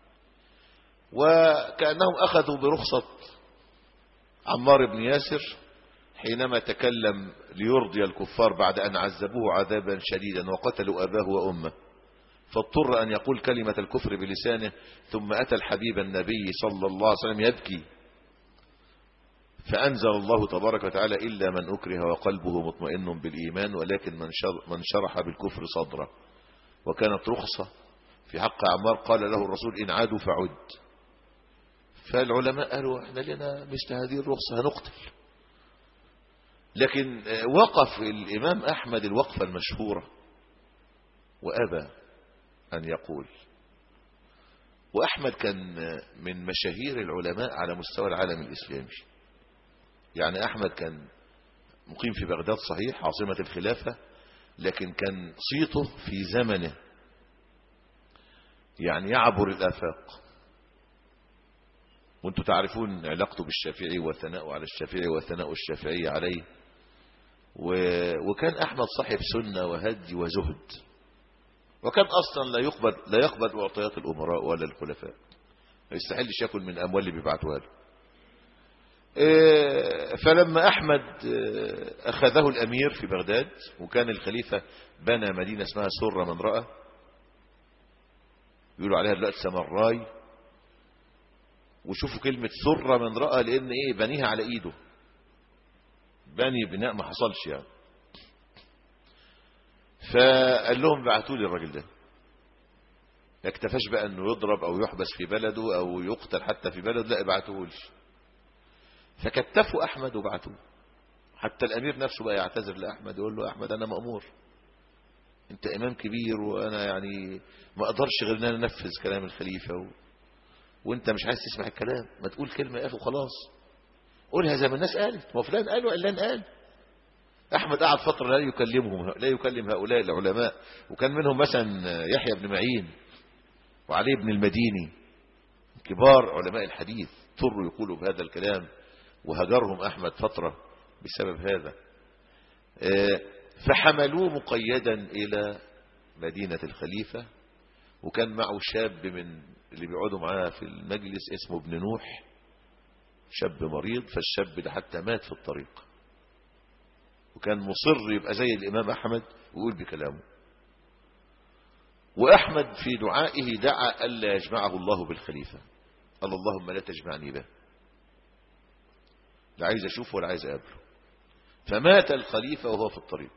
S1: وكأنهم أخذوا برخصة عمار بن ياسر حينما تكلم ليرضي الكفار بعد أن عذبوه عذابا شديدا وقتلوا أباه وأمه فاضطر أن يقول كلمة الكفر بلسانه ثم أتى الحبيب النبي صلى الله عليه وسلم يبكي فأنزل الله تبارك وتعالى إلا من أكره وقلبه مطمئن بالإيمان ولكن من شرح بالكفر صدره وكانت رخصة في حق عمار قال له الرسول إن عادوا فعد فالعلماء قالوا احنا لنا مثل هذه الرخصة هنقتل لكن وقف الإمام أحمد الوقفة المشهورة وأبى أن يقول وأحمد كان من مشاهير العلماء على مستوى العالم الإسلامي يعني أحمد كان مقيم في بغداد صحيح عاصمة الخلافة لكن كان صيته في زمنه يعني يعبر الآفاق وانتم تعرفون علاقته بالشافعي والثناء على الشافعي والثناء الشافعي عليه و... وكان أحمد صاحب سنة وهدي وزهد وكان أصلا لا يقبل لا يقبل معطيات الأمراء ولا الخلفاء ما يستحلش ياكل من أموال اللي بيبعتوها له فلما أحمد أخذه الأمير في بغداد وكان الخليفة بنى مدينة اسمها سرة من رأى يقولوا عليها دلوقتي سمراي وشوفوا كلمة سرة من رأى لأن إيه بنيها على إيده بني بناء ما حصلش يعني فقال لهم بعتوا لي الراجل ده ما اكتفاش بقى انه يضرب او يحبس في بلده او يقتل حتى في بلده لا ابعتوه لي فكتفوا احمد وبعتوه حتى الامير نفسه بقى يعتذر لاحمد يقول له احمد انا مامور انت امام كبير وانا يعني ما اقدرش غير ان انا انفذ كلام الخليفه و... وانت مش عايز تسمع الكلام ما تقول كلمه يا اخي وخلاص قولها زي ما الناس قالت ما فلان قال وعلان قال احمد قعد فتره لا يكلمهم لا يكلم هؤلاء العلماء وكان منهم مثلا يحيى بن معين وعلي بن المديني كبار علماء الحديث اضطروا يقولوا بهذا الكلام وهجرهم احمد فتره بسبب هذا فحملوه مقيدا الى مدينه الخليفه وكان معه شاب من اللي بيقعدوا معاه في المجلس اسمه ابن نوح شاب مريض فالشاب ده حتى مات في الطريق وكان مصر يبقى زي الإمام أحمد ويقول بكلامه وأحمد في دعائه دعا ألا يجمعه الله بالخليفة قال اللهم لا تجمعني به لا عايز أشوفه ولا عايز أقابله فمات الخليفة وهو في الطريق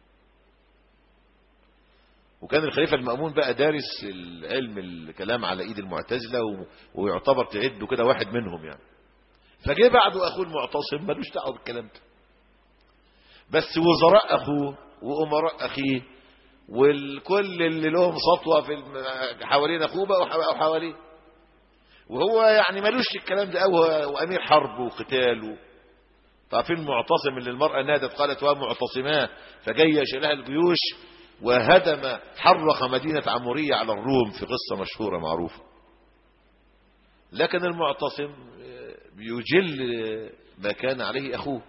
S1: وكان الخليفة المأمون بقى دارس العلم الكلام على ايد المعتزلة ويعتبر تعده كده واحد منهم يعني فجه بعده اخوه المعتصم ملوش دعوه بالكلام ده بس وزراء اخوه وامراء اخيه والكل اللي لهم سطوة في الم- حوالين أخوه بقوا حو- حواليه وهو يعني ملوش في الكلام ده أوي وأمير حرب وقتال و... عارفين المعتصم اللي المرأة نادت قالت ومعتصماه فجيش لها الجيوش وهدم حرق مدينة عمورية على الروم في قصة مشهورة معروفة لكن المعتصم آه، بيجل آه، ما كان عليه أخوه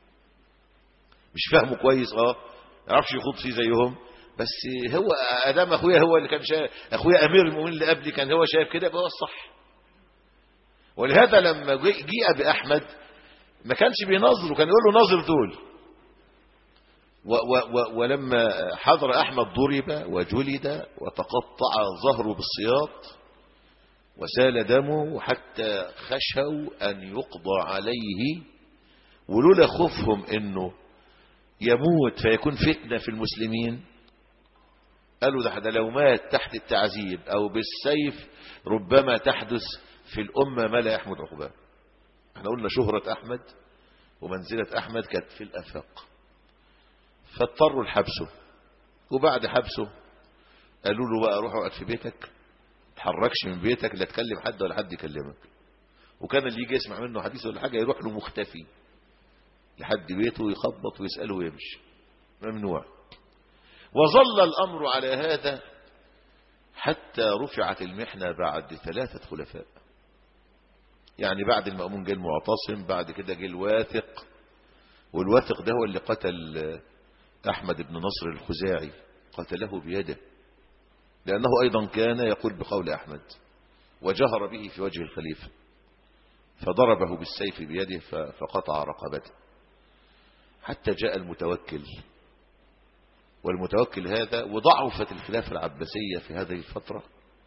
S1: مش فاهمه كويس اه يعرفش يخوض فيه زيهم بس هو ادام اخويا هو اللي كان شايف اخويا امير المؤمنين اللي قبلي كان هو شايف كده يبقى هو الصح ولهذا لما جي- جيء باحمد ما كانش بينظر وكان يقول له نظر دول و و و ولما حضر احمد ضرب وجلد وتقطع ظهره بالسياط وسال دمه حتى خشوا ان يقضى عليه ولولا خوفهم انه يموت فيكون فتنة في المسلمين قالوا ده ده لو مات تحت التعذيب او بالسيف ربما تحدث في الامة ما لا يحمد عقباه احنا قلنا شهرة احمد ومنزلة احمد كانت في الافاق فاضطروا لحبسه وبعد حبسه قالوا له بقى روح اقعد في بيتك تحركش من بيتك لا تكلم حد ولا حد يكلمك وكان اللي يجي يسمع منه حديث ولا حاجة يروح له مختفي لحد بيته يخبط ويسأله ويمشي ممنوع وظل الأمر على هذا حتى رفعت المحنة بعد ثلاثة خلفاء يعني بعد المأمون جه المعتصم بعد كده جه الواثق والواثق ده هو اللي قتل أحمد بن نصر الخزاعي قتله بيده لأنه أيضا كان يقول بقول أحمد وجهر به في وجه الخليفة فضربه بالسيف بيده فقطع رقبته حتى جاء المتوكل والمتوكل هذا وضعفت الخلافة العباسية في هذه الفترة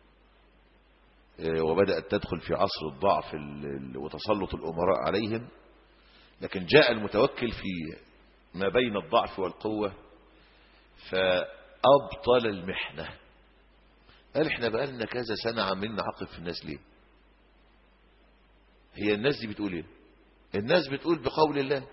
S1: وبدأت تدخل في عصر الضعف وتسلط الأمراء عليهم لكن جاء المتوكل في ما بين الضعف والقوة فأبطل المحنة قال احنا بقالنا كذا سنة عمالين نعاقب في الناس ليه هي الناس دي بتقول ايه الناس بتقول بقول الله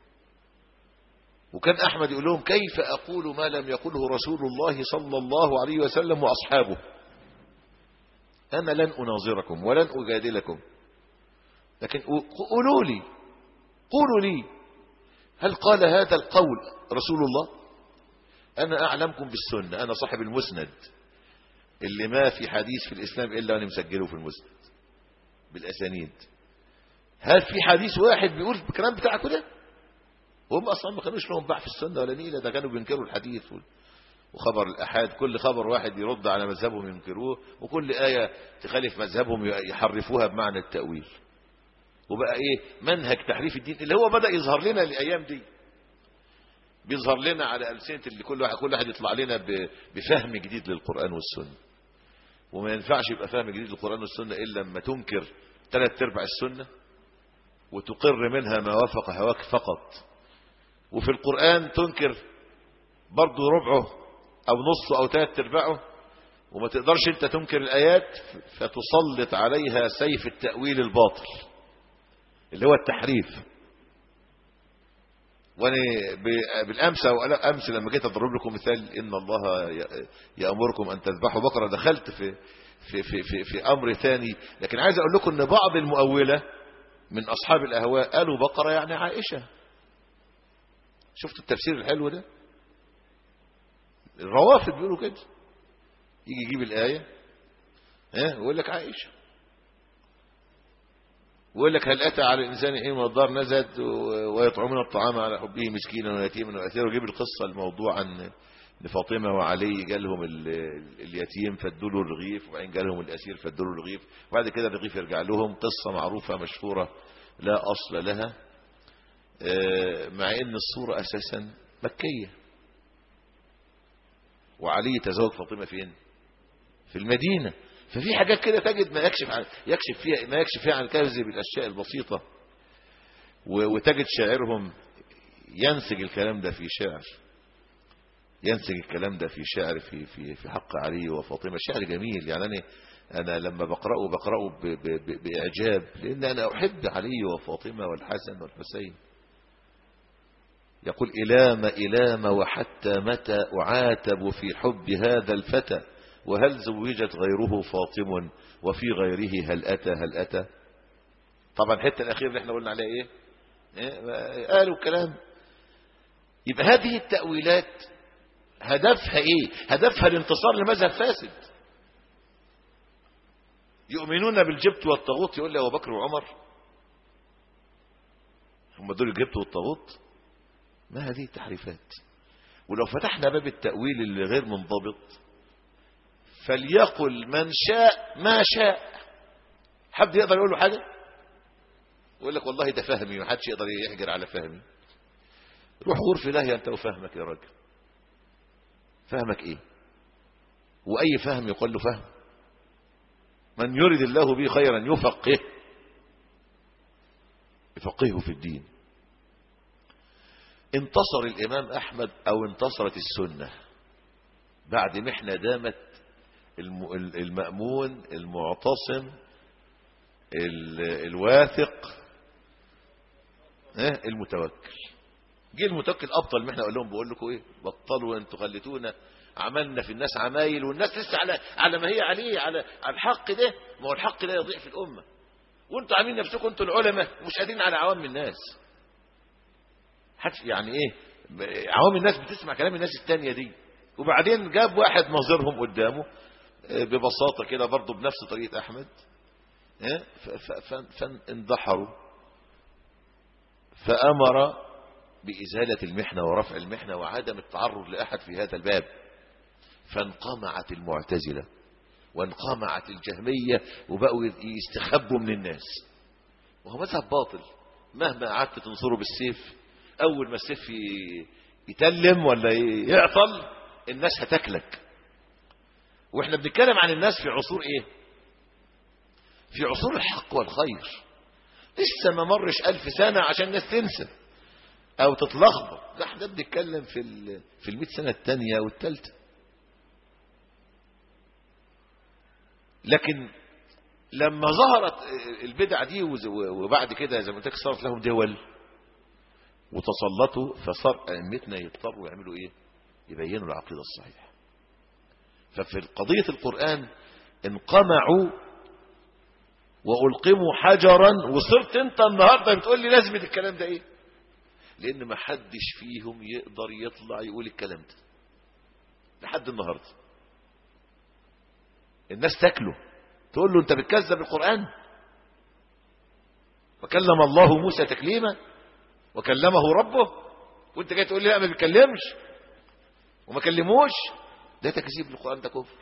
S1: وكان أحمد يقول لهم كيف أقول ما لم يقله رسول الله صلى الله عليه وسلم وأصحابه أنا لن أناظركم ولن أجادلكم لكن قولوا لي قولوا لي هل قال هذا القول رسول الله أنا أعلمكم بالسنة أنا صاحب المسند اللي ما في حديث في الإسلام إلا وأنا مسجله في المسند بالأسانيد هل في حديث واحد بيقول الكلام بتاعكم ده وهم اصلا ما كانوش لهم باع في السنه ولا نيله ده كانوا بينكروا الحديث وخبر الاحاد كل خبر واحد يرد على مذهبهم ينكروه وكل ايه تخالف مذهبهم يحرفوها بمعنى التاويل وبقى ايه منهج تحريف الدين اللي هو بدا يظهر لنا الايام دي بيظهر لنا على السنه اللي كل واحد كل واحد يطلع لنا بفهم جديد للقران والسنه وما ينفعش يبقى فهم جديد للقران والسنه الا لما تنكر ثلاث ارباع السنه وتقر منها ما وافق هواك فقط وفي القرآن تنكر برضه ربعه أو نصه أو ثلاث ارباعه وما تقدرش أنت تنكر الآيات فتسلط عليها سيف التأويل الباطل اللي هو التحريف وانا بالامس او امس لما جيت اضرب لكم مثال ان الله يامركم ان تذبحوا بقره دخلت في في في في, في امر ثاني لكن عايز اقول لكم ان بعض المؤوله من اصحاب الاهواء قالوا بقره يعني عائشه شفتوا التفسير الحلو ده الروافد بيقولوا كده يجي يجيب الآية ها ويقول لك عائشة ويقول لك هل أتى على الإنسان حين من الدار نزد ويطعمون الطعام على حبه مسكينا ويتيما وأسيرا ويجيب القصة الموضوع عن فاطمة وعلي جالهم اليتيم فادوا له الرغيف وبعدين جالهم الأسير فادوا له الرغيف وبعد كده الرغيف يرجع لهم قصة معروفة مشهورة لا أصل لها مع ان الصورة اساسا مكية وعلي تزوج فاطمة فين في المدينة ففي حاجات كده تجد ما يكشف عن يكشف فيها ما يكشف فيها عن الكذب بالاشياء البسيطة وتجد شاعرهم ينسج الكلام ده في شعر ينسج الكلام ده في شعر في في في حق علي وفاطمة شعر جميل يعني انا انا لما بقراه بقراه باعجاب لان انا احب علي وفاطمة والحسن والحسين يقول إلام إلام وحتى متى أعاتب في حب هذا الفتى وهل زوجت غيره فاطم وفي غيره هل أتى هل أتى طبعا الحته الأخيرة اللي احنا قلنا عليها إيه, إيه؟ قالوا كلام يبقى هذه التأويلات هدفها إيه هدفها الانتصار لمذهب فاسد يؤمنون بالجبت والطاغوت يقول لي أبو بكر وعمر هم دول الجبت والطاغوت ما هذه التحريفات ولو فتحنا باب التأويل اللي غير منضبط فليقل من شاء ما شاء حد يقدر يقول له حاجة يقول لك والله ده فهمي ما حدش يقدر يحجر على فهمي روح غرف الله انت وفهمك يا راجل فهمك ايه واي فهم يقول له فهم من يريد الله به خيرا يفقه يفقهه في الدين انتصر الامام احمد او انتصرت السنة بعد محنة دامت المأمون المعتصم الواثق المتوكل جه المتوكل ابطل ما احنا قال لهم بقول لكم ايه بطلوا انتوا خليتونا عملنا في الناس عمايل والناس لسه على على ما هي عليه على على الحق ده ما هو الحق لا يضيع في الامه وانتوا عاملين نفسكم انتوا العلماء مش قادرين على عوام الناس حدش يعني ايه عوام الناس بتسمع كلام الناس التانية دي وبعدين جاب واحد ناظرهم قدامه ببساطة كده برضه بنفس طريقة أحمد فاندحروا فأمر بإزالة المحنة ورفع المحنة وعدم التعرض لأحد في هذا الباب فانقمعت المعتزلة وانقمعت الجهمية وبقوا يستخبوا من الناس وهو مذهب باطل مهما قعدت تنصره بالسيف أول ما السيف يتلم ولا يعطل الناس هتاكلك واحنا بنتكلم عن الناس في عصور ايه في عصور الحق والخير لسه ما مرش ألف سنة عشان الناس تنسى أو تتلخبط ده احنا بنتكلم في ال في المئة سنة الثانية والثالثة لكن لما ظهرت البدع دي وبعد كده زي ما قلت لك صارت لهم دول وتسلطوا فصار أئمتنا يضطروا يعملوا إيه؟ يبينوا العقيدة الصحيحة ففي قضية القرآن انقمعوا وألقموا حجرا وصرت انت النهاردة بتقول لي لازم الكلام ده ايه لان ما حدش فيهم يقدر يطلع يقول الكلام ده لحد النهاردة الناس تاكله تقول له انت بتكذب القرآن وكلم الله موسى تكليما وكلمه ربه وانت جاي تقول لي لا ما بيتكلمش وما كلموش ده تكذيب للقرآن ده كفر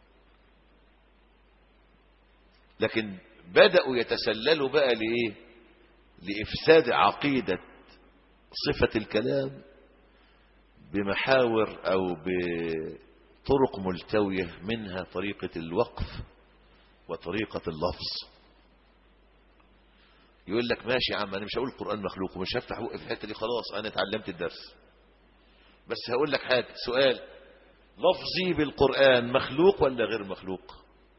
S1: لكن بدأوا يتسللوا بقى لإيه لإفساد عقيدة صفة الكلام بمحاور أو بطرق ملتوية منها طريقة الوقف وطريقة اللفظ يقول لك ماشي يا عم أنا مش هقول القرآن مخلوق ومش هفتح بقى في الحتة دي خلاص أنا اتعلمت الدرس بس هقول لك حاجة سؤال لفظي بالقرآن مخلوق ولا غير مخلوق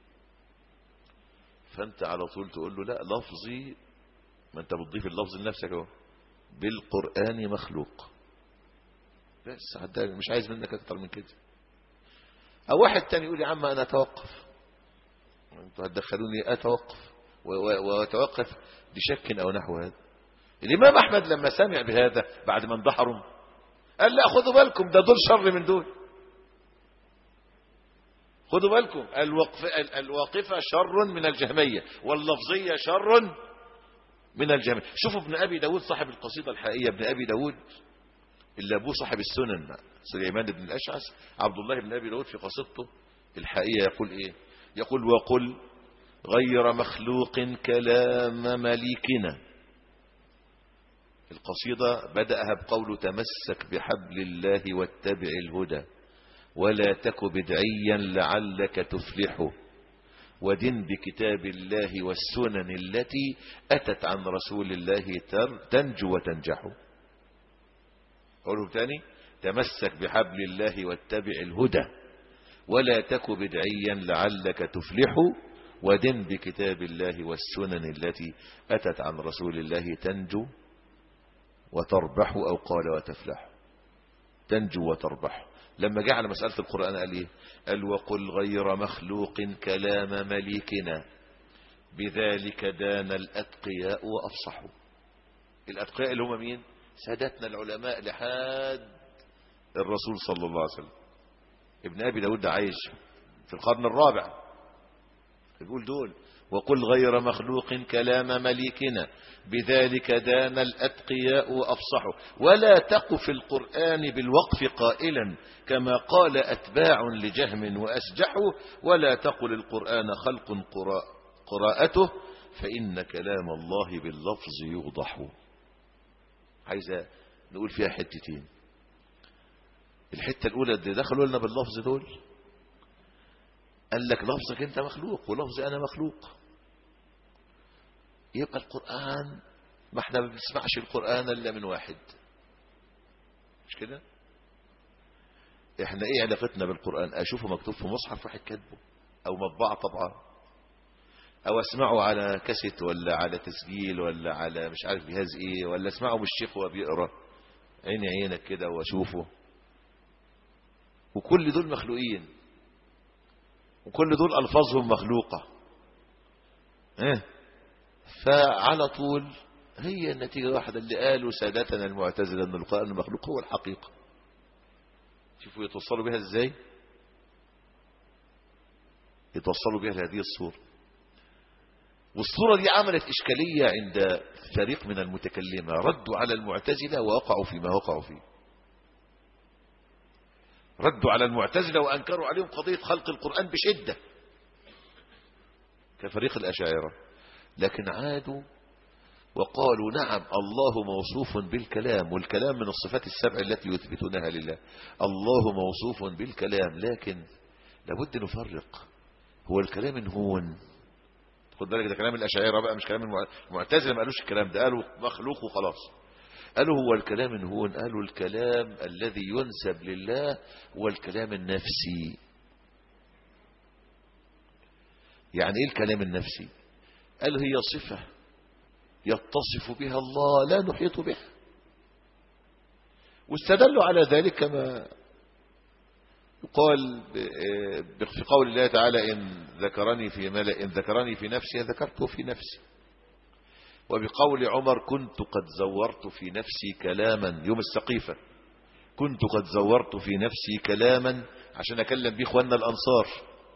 S1: فانت على طول تقول له لا لفظي ما انت بتضيف اللفظ لنفسك اهو بالقرآن مخلوق بس مش عايز منك اكتر من كده او واحد تاني يقول يا عم انا اتوقف انتوا هتدخلوني اتوقف واتوقف بشك او نحو هذا الامام احمد لما سمع بهذا بعد ما اندحروا قال لا خدوا بالكم ده دول شر من دول خدوا بالكم الوقف الواقفة شر من الجهمية واللفظية شر من الجهمية شوفوا ابن أبي داود صاحب القصيدة الحقيقية ابن أبي داود اللي أبوه صاحب السنن سليمان بن الأشعث عبد الله بن أبي داود في قصيدته الحقيقية يقول إيه يقول وقل غير مخلوق كلام مليكنا القصيدة بدأها بقول تمسك بحبل الله واتبع الهدى ولا تك بدعيا لعلك تفلح ودن بكتاب الله والسنن التي أتت عن رسول الله تنجو وتنجح قوله تاني تمسك بحبل الله واتبع الهدى ولا تك بدعيا لعلك تفلح ودن بكتاب الله والسنن التي أتت عن رسول الله تنجو وتربحوا أو قال وتفلحوا تنجو وتربحوا لما جاء على مسألة القرآن قال إيه قال وقل غير مخلوق كلام مليكنا بذلك دان الأتقياء وأفصحوا الأتقياء اللي هم مين سادتنا العلماء لحد الرسول صلى الله عليه وسلم ابن أبي داود عايش في القرن الرابع يقول دول وقل غير مخلوق كلام مليكنا بذلك دان الأتقياء وأفصحوا ولا تق في القرآن بالوقف قائلا كما قال أتباع لجهم وأسجحوا ولا تقل القرآن خلق قراء قراءته فإن كلام الله باللفظ يوضح عايزة نقول فيها حتتين الحتة الأولى اللي دخلوا لنا باللفظ دول قال لك لفظك أنت مخلوق ولفظي أنا مخلوق يبقى القرآن ما احنا ما بنسمعش القرآن إلا من واحد مش كده احنا ايه علاقتنا بالقرآن اشوفه مكتوب في مصحف واحد كاتبه او مطبعة طبعا او اسمعه على كاسيت ولا على تسجيل ولا على مش عارف جهاز ايه ولا اسمعه من الشيخ وهو بيقرا عيني عينك كده واشوفه وكل دول مخلوقين وكل دول الفاظهم مخلوقه ايه فعلى طول هي النتيجة واحدة اللي قالوا سادتنا المعتزلة أن القرآن المخلوق هو الحقيقة شوفوا يتوصلوا بها ازاي يتوصلوا بها لهذه الصورة والصورة دي عملت إشكالية عند فريق من المتكلمة ردوا على المعتزلة ووقعوا فيما وقعوا فيه ردوا على المعتزلة وأنكروا عليهم قضية خلق القرآن بشدة كفريق الأشاعرة لكن عادوا وقالوا نعم الله موصوف بالكلام والكلام من الصفات السبع التي يثبتونها لله الله موصوف بالكلام لكن لابد نفرق هو الكلام هون خد بالك ده كلام الأشاعرة بقى مش كلام المعتزلة ما قالوش الكلام ده قالوا مخلوق وخلاص قالوا هو الكلام هون قالوا الكلام الذي ينسب لله هو الكلام النفسي يعني ايه الكلام النفسي قال هي صفة يتصف بها الله لا نحيط بها واستدلوا على ذلك كما يقال في قول الله تعالى إن ذكرني في ملأ إن ذكرني في نفسي ذكرته في نفسي وبقول عمر كنت قد زورت في نفسي كلاما يوم السقيفة كنت قد زورت في نفسي كلاما عشان أكلم به إخواننا الأنصار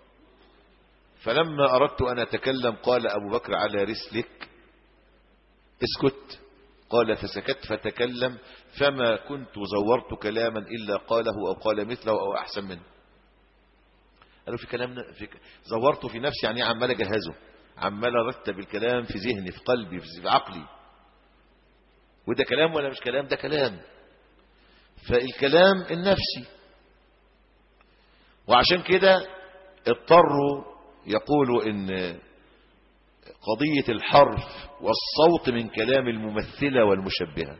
S1: فلما أردت أن أتكلم قال أبو بكر على رسلك اسكت قال فسكت فتكلم فما كنت زورت كلاما إلا قاله أو قال مثله أو أحسن منه قالوا في كلام في زورته في نفسي يعني عمال أجهزه عمال أرتب الكلام في ذهني في قلبي في عقلي وده كلام ولا مش كلام ده كلام فالكلام النفسي وعشان كده اضطروا يقولوا ان قضية الحرف والصوت من كلام الممثلة والمشبهة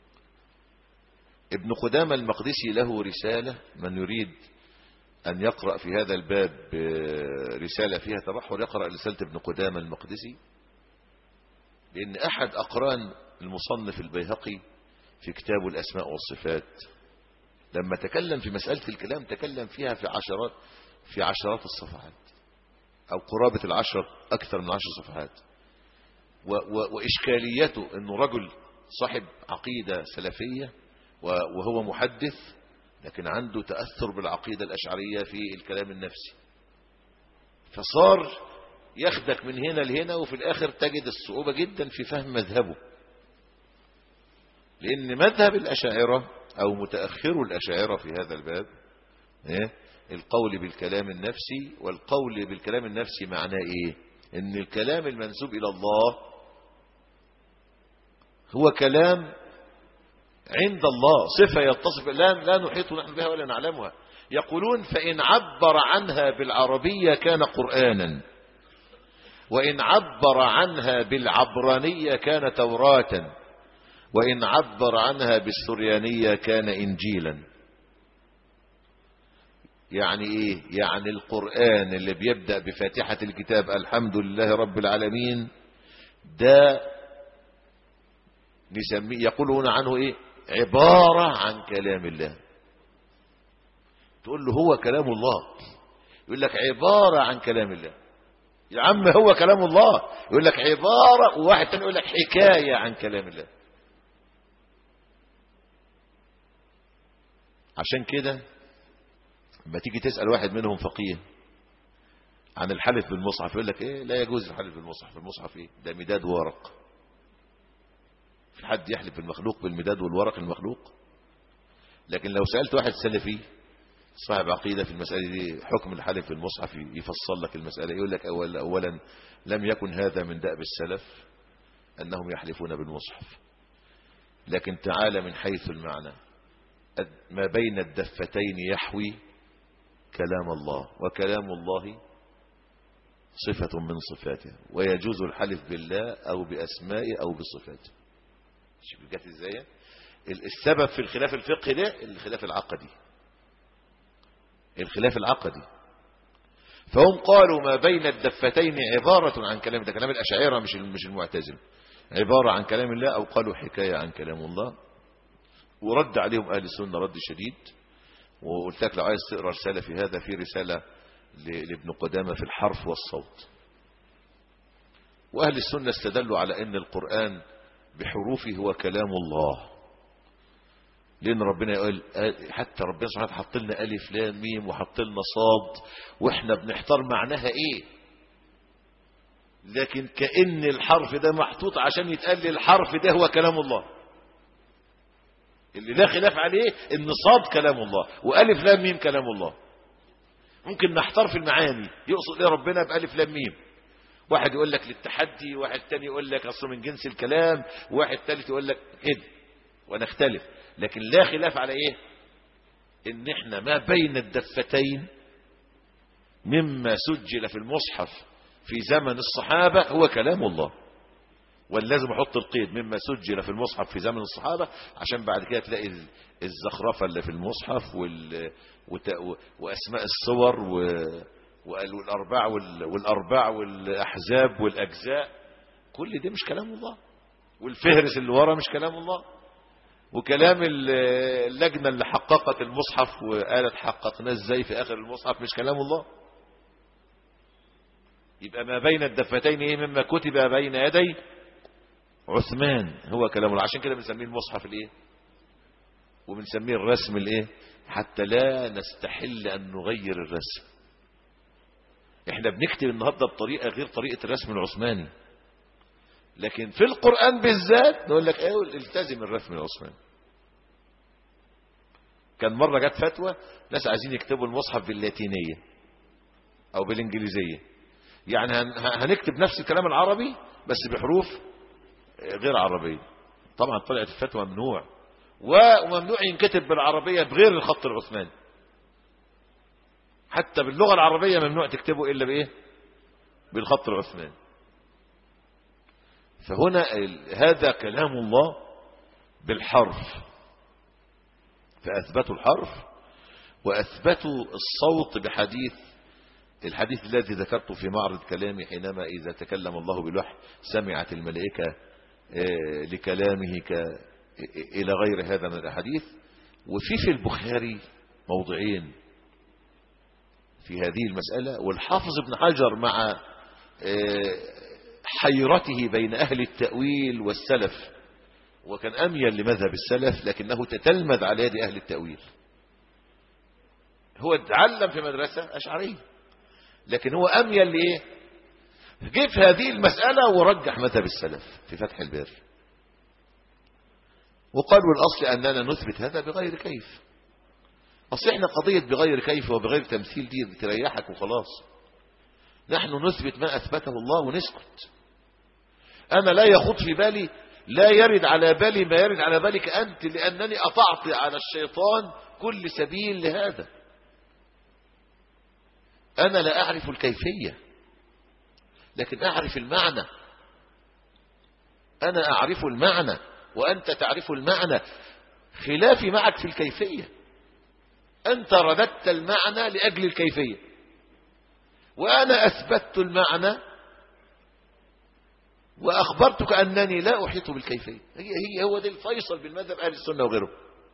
S1: ابن قدامة المقدسي له رسالة من يريد أن يقرأ في هذا الباب رسالة فيها تبحر يقرأ رسالة ابن قدامة المقدسي لأن أحد أقران المصنف البيهقي في كتاب الأسماء والصفات لما تكلم في مسألة الكلام تكلم فيها في عشرات في عشرات الصفحات أو قرابة العشر أكثر من عشر صفحات و و وإشكاليته أنه رجل صاحب عقيدة سلفية وهو محدث لكن عنده تأثر بالعقيدة الأشعرية في الكلام النفسي فصار يخدك من هنا لهنا وفي الآخر تجد الصعوبة جدا في فهم مذهبه لأن مذهب الأشاعرة أو متأخر الأشاعرة في هذا الباب إيه؟ القول بالكلام النفسي والقول بالكلام النفسي معناه ايه ان الكلام المنسوب الى الله هو كلام عند الله صفة يتصف لا, لا نحيط نحن بها ولا نعلمها يقولون فإن عبر عنها بالعربية كان قرآنا وإن عبر عنها بالعبرانية كان توراة وإن عبر عنها بالسريانية كان إنجيلا يعني ايه يعني القرآن اللي بيبدأ بفاتحة الكتاب الحمد لله رب العالمين ده نسميه يقولون عنه ايه عبارة عن كلام الله تقول له هو كلام الله يقول لك عبارة عن كلام الله يا عم هو كلام الله يقول لك عبارة وواحد تاني يقول لك حكاية عن كلام الله عشان كده لما تيجي تسأل واحد منهم فقيه عن الحلف بالمصحف يقول لك ايه لا يجوز الحلف بالمصحف المصحف ايه ده مداد ورق في حد يحلف بالمخلوق بالمداد والورق المخلوق لكن لو سألت واحد سلفي صاحب عقيدة في المسألة دي حكم الحلف بالمصحف يفصل لك المسألة يقول لك أولا, أولا لم يكن هذا من دأب السلف أنهم يحلفون بالمصحف لكن تعالى من حيث المعنى ما بين الدفتين يحوي كلام الله وكلام الله صفة من صفاته ويجوز الحلف بالله أو بأسمائه أو بصفاته شوف جت ازاي السبب في الخلاف الفقهي ده الخلاف العقدي الخلاف العقدي فهم قالوا ما بين الدفتين عبارة عن كلام ده كلام الأشاعرة مش مش المعتزلة عبارة عن كلام الله أو قالوا حكاية عن كلام الله ورد عليهم أهل السنة رد شديد وقلت لك لو عايز تقرأ رسالة في هذا في رسالة لابن قدامة في الحرف والصوت وأهل السنة استدلوا على أن القرآن بحروفه هو كلام الله لأن ربنا يقول حتى ربنا سبحانه حط لنا ألف لام ميم وحط لنا صاد وإحنا بنحتار معناها إيه لكن كأن الحرف ده محطوط عشان يتقال لي الحرف ده هو كلام الله اللي لا خلاف عليه ان صاد كلام الله والف لام ميم كلام الله ممكن نحتار في المعاني يقصد ايه ربنا بالف لام ميم واحد يقول لك للتحدي واحد تاني يقول لك اصله من جنس الكلام واحد ثالث يقول لك كده ونختلف لكن لا خلاف على ايه ان احنا ما بين الدفتين مما سجل في المصحف في زمن الصحابة هو كلام الله ولازم احط القيد مما سجل في المصحف في زمن الصحابة عشان بعد كده تلاقي الزخرفة اللي في المصحف وال... وت... واسماء الصور و... والارباع وال... والارباع والاحزاب والاجزاء كل ده مش كلام الله والفهرس اللي ورا مش كلام الله وكلام اللجنة اللي حققت المصحف وقالت حققناه ازاي في اخر المصحف مش كلام الله يبقى ما بين الدفتين ايه مما كتب بين يدي عثمان هو كلام الله عشان كده بنسميه المصحف الايه وبنسميه الرسم الايه حتى لا نستحل ان نغير الرسم احنا بنكتب النهارده بطريقه غير طريقه الرسم العثماني لكن في القران بالذات نقول لك ايه التزم الرسم العثماني كان مره جت فتوى ناس عايزين يكتبوا المصحف باللاتينيه او بالانجليزيه يعني هنكتب نفس الكلام العربي بس بحروف غير عربية طبعا طلعت الفتوى ممنوع وممنوع ينكتب بالعربية بغير الخط العثماني حتى باللغة العربية ممنوع تكتبه إلا بإيه بالخط العثماني فهنا هذا كلام الله بالحرف فأثبتوا الحرف وأثبتوا الصوت بحديث الحديث الذي ذكرته في معرض كلامي حينما إذا تكلم الله بالوحي سمعت الملائكة لكلامه ك... إلى غير هذا من الأحاديث وفي في البخاري موضعين في هذه المسألة والحافظ ابن حجر مع حيرته بين أهل التأويل والسلف وكان أميل لمذهب السلف لكنه تتلمذ على يد أهل التأويل هو تعلم في مدرسة أشعرية لكن هو أميل لإيه جه في هذه المسألة ورجح مذهب السلف في فتح البر وقال والأصل أننا نثبت هذا بغير كيف أصل إحنا قضية بغير كيف وبغير تمثيل دي بتريحك وخلاص نحن نثبت ما أثبته الله ونسكت أنا لا يخط في بالي لا يرد على بالي ما يرد على بالك أنت لأنني أطعت على الشيطان كل سبيل لهذا أنا لا أعرف الكيفية لكن أعرف المعنى أنا أعرف المعنى وأنت تعرف المعنى خلافي معك في الكيفية أنت رددت المعنى لأجل الكيفية وأنا أثبتت المعنى وأخبرتك أنني لا أحيط بالكيفية هي, هي هو ده الفيصل بالمذهب أهل السنة وغيره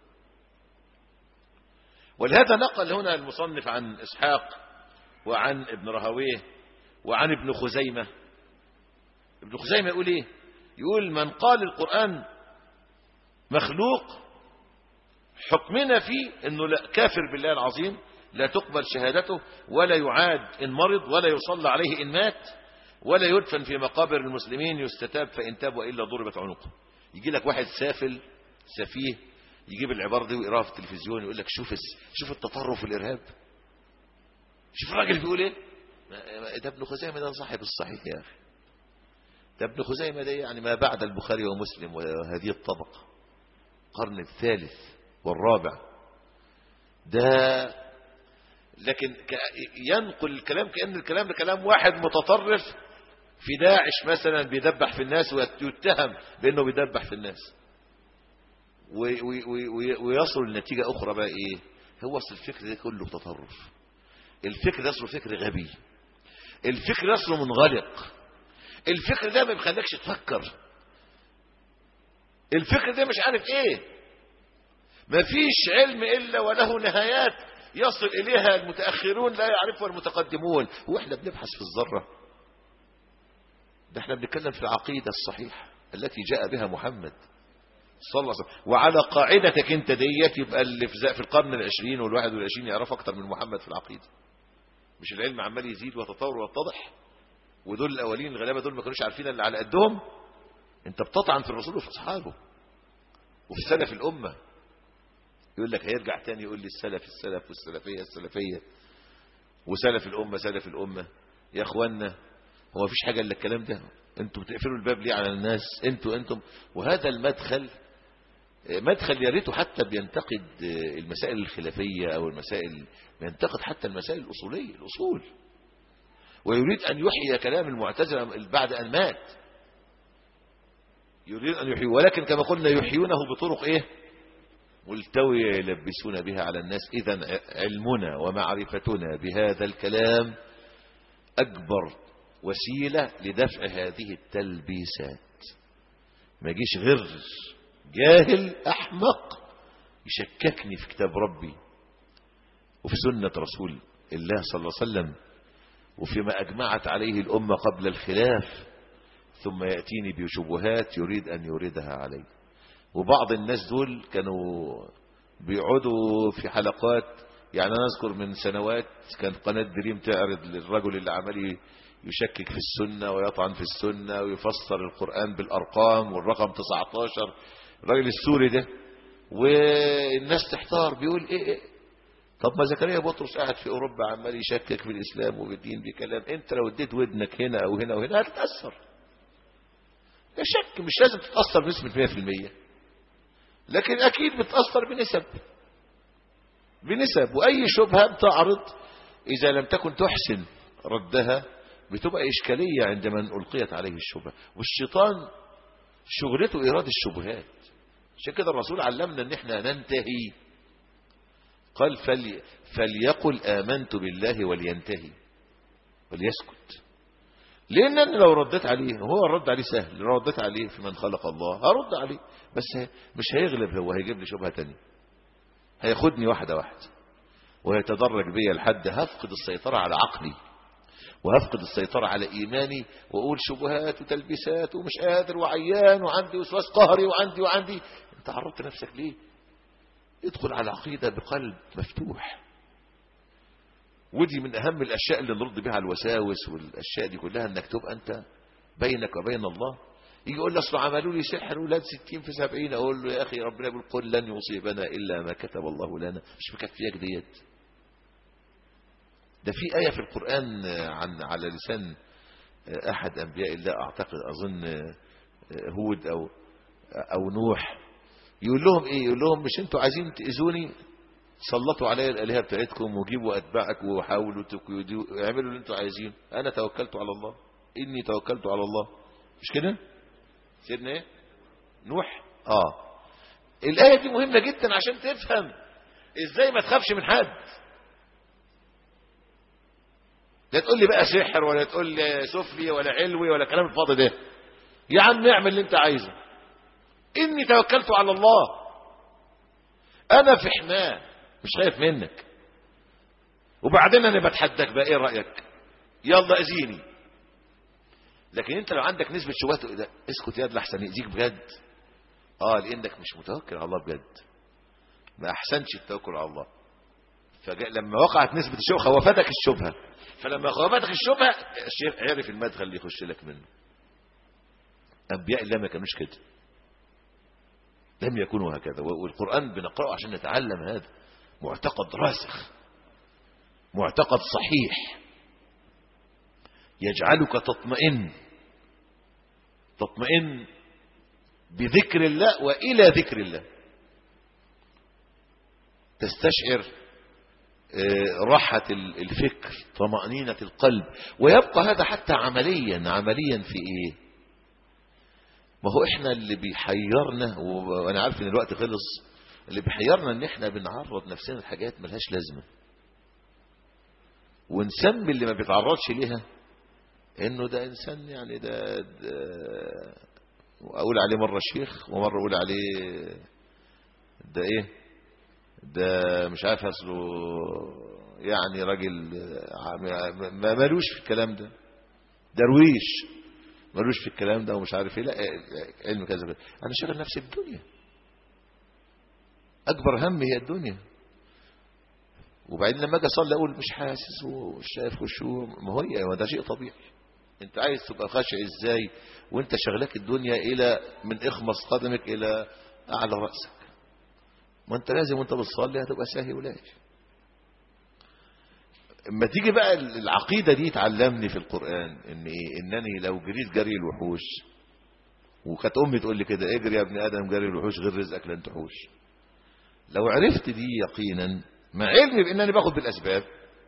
S1: ولهذا نقل هنا المصنف عن إسحاق وعن ابن رهويه وعن ابن خزيمة ابن خزيمة يقول إيه يقول من قال القرآن مخلوق حكمنا فيه أنه لا كافر بالله العظيم لا تقبل شهادته ولا يعاد إن مرض ولا يصلى عليه إن مات ولا يدفن في مقابر المسلمين يستتاب فإن تاب وإلا ضربت عنقه يجي لك واحد سافل سفيه يجيب العبارة دي ويقراها في التلفزيون يقول لك شوف شوف التطرف والإرهاب شوف الراجل بيقول ايه ده ابن خزيمة ده صاحب الصحيح يا أخي ده ابن خزيمة ده يعني ما بعد البخاري ومسلم وهذه الطبقة القرن الثالث والرابع ده لكن ينقل الكلام كأن الكلام ده كلام واحد متطرف في داعش مثلا بيدبح في الناس ويتهم بأنه بيدبح في الناس ويصل لنتيجة أخرى بقى إيه هو أصل الفكر ده كله تطرف الفكر ده أصله فكر غبي الفكر ده أصله منغلق الفكر ده ما بيخليكش تفكر الفكر ده مش عارف ايه مفيش علم الا وله نهايات يصل اليها المتاخرون لا يعرفها المتقدمون واحنا بنبحث في الذره ده احنا بنتكلم في العقيده الصحيحه التي جاء بها محمد صلى الله عليه وسلم وعلى قاعدتك انت ديت يبقى اللي في في القرن العشرين والواحد والعشرين يعرف اكتر من محمد في العقيده مش العلم عمال يزيد ويتطور ويتضح ودول الاولين الغلابه دول ما كانوش عارفين اللي على قدهم انت بتطعن في الرسول وفي اصحابه وفي سلف الامه يقول لك هيرجع تاني يقول لي السلف السلف والسلفيه السلفيه وسلف الامه سلف الامه يا اخوانا هو مفيش حاجه الا الكلام ده انتوا بتقفلوا الباب ليه على الناس انتوا انتم وهذا المدخل مدخل يا ريته حتى بينتقد المسائل الخلافيه او المسائل بينتقد حتى المسائل الاصوليه الاصول ويريد أن يحيي كلام المعتزلة بعد أن مات يريد أن يحيي ولكن كما قلنا يحيونه بطرق إيه ملتوية يلبسون بها على الناس إذا علمنا ومعرفتنا بهذا الكلام أكبر وسيلة لدفع هذه التلبيسات ما يجيش غير جاهل أحمق يشككني في كتاب ربي وفي سنة رسول الله صلى الله عليه وسلم وفيما أجمعت عليه الأمة قبل الخلاف ثم يأتيني بشبهات يريد أن يوردها علي وبعض الناس دول كانوا بيقعدوا في حلقات يعني أنا أذكر من سنوات كانت قناة دريم تعرض للرجل اللي عمال يشكك في السنة ويطعن في السنة ويفسر القرآن بالأرقام والرقم 19 الراجل السوري ده والناس تحتار بيقول ايه, إيه طب ما زكريا بطرس قاعد في اوروبا عمال يشكك في الاسلام وبالدين بكلام انت لو اديت ودنك هنا او هنا وهنا هتتاثر لا شك مش لازم تتاثر بنسبه 100% لكن اكيد بتاثر بنسب بنسب واي شبهه بتعرض اذا لم تكن تحسن ردها بتبقى اشكاليه عندما القيت عليه الشبهه والشيطان شغلته ايراد الشبهات عشان كده الرسول علمنا ان احنا ننتهي قال فلي فليقل آمنت بالله ولينتهي وليسكت لأن أنا لو رديت عليه هو الرد عليه سهل لو رديت عليه في من خلق الله هرد عليه بس مش هيغلب هو هيجيب لي شبهة تانية هياخدني واحدة واحدة ويتدرج بيا لحد هفقد السيطرة على عقلي وهفقد السيطرة على إيماني وأقول شبهات وتلبيسات ومش قادر وعيان وعندي وسواس قهري وعندي وعندي أنت عرضت نفسك ليه ادخل على العقيدة بقلب مفتوح ودي من أهم الأشياء اللي نرد بها الوساوس والأشياء دي كلها أنك تبقى أنت بينك وبين الله يجي يقول لي أصل عملوا لي سحر ولاد ستين في سبعين أقول له يا أخي ربنا يقول قل لن يصيبنا إلا ما كتب الله لنا مش مكفيك ديت ده في آية في القرآن عن على لسان أحد أنبياء الله أعتقد أظن هود أو أو نوح يقول لهم ايه يقول لهم مش انتوا عايزين تاذوني سلطوا علي الالهه بتاعتكم وجيبوا اتباعك وحاولوا اعملوا اللي انتوا عايزينه انا توكلت على الله اني توكلت على الله مش كده سيدنا ايه نوح اه الايه دي مهمه جدا عشان تفهم ازاي ما تخافش من حد لا تقول لي بقى سحر ولا تقول لي سفلي ولا علوي ولا كلام الفاضي ده يا عم اعمل اللي انت عايزه اني توكلت على الله انا في حماه مش خايف منك وبعدين انا بتحداك بقى ايه رايك يلا اذيني لكن انت لو عندك نسبه شبهات ده اسكت يا لحسن يأذيك بجد اه لانك مش متوكل على الله بجد ما احسنش التوكل على الله فلما وقعت نسبه الشبهه خوفتك الشبهه فلما خوفتك الشبهه الشيخ عرف المدخل اللي يخش لك منه انبياء الله ما كانوش كده لم يكونوا هكذا والقران بنقراه عشان نتعلم هذا معتقد راسخ معتقد صحيح يجعلك تطمئن تطمئن بذكر الله والى ذكر الله تستشعر راحة الفكر طمأنينة القلب ويبقى هذا حتى عمليا عمليا في ايه ما هو احنا اللي بيحيرنا وانا عارف ان الوقت خلص اللي بيحيرنا ان احنا بنعرض نفسنا لحاجات ملهاش لازمة ونسمي اللي ما بيتعرضش ليها انه ده انسان يعني ده, ده اقول عليه مرة شيخ ومرة اقول عليه ده ايه ده مش عارف اصله يعني راجل ما مالوش في الكلام ده درويش مالوش في الكلام ده ومش عارف ايه لا علم كذا انا شغل نفسي بالدنيا اكبر هم هي الدنيا وبعدين لما اجي اصلي اقول مش حاسس ومش شايف خشوع ما هو هي ده شيء طبيعي انت عايز تبقى خاشع ازاي وانت شغلك الدنيا الى من اخمص قدمك الى اعلى راسك ما انت لازم وانت بتصلي هتبقى ساهي ولاهي اما تيجي بقى العقيدة دي تعلمني في القرآن ان ايه انني لو جريت جري الوحوش وكانت امي تقول لي كده اجري يا ابن ادم جري الوحوش غير رزقك لن تحوش لو عرفت دي يقينا مع علمي بانني باخد بالاسباب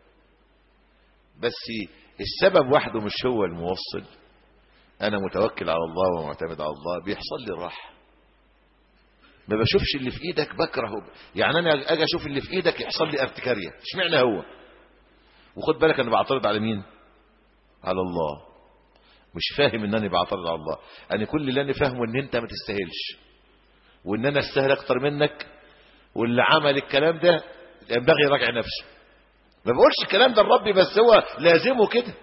S1: بس السبب وحده مش هو الموصل انا متوكل على الله ومعتمد على الله بيحصل لي الراحه ما بشوفش اللي في ايدك بكرهه يعني انا اجي اشوف اللي في ايدك يحصل لي ارتكاريه اشمعنى هو وخد بالك انا بعترض على مين على الله مش فاهم ان انا بعترض على الله انا كل اللي انا فاهمه ان انت ما تستاهلش وان انا استاهل اكتر منك واللي عمل الكلام ده ينبغي يراجع نفسه ما بقولش الكلام ده لربي بس هو لازمه كده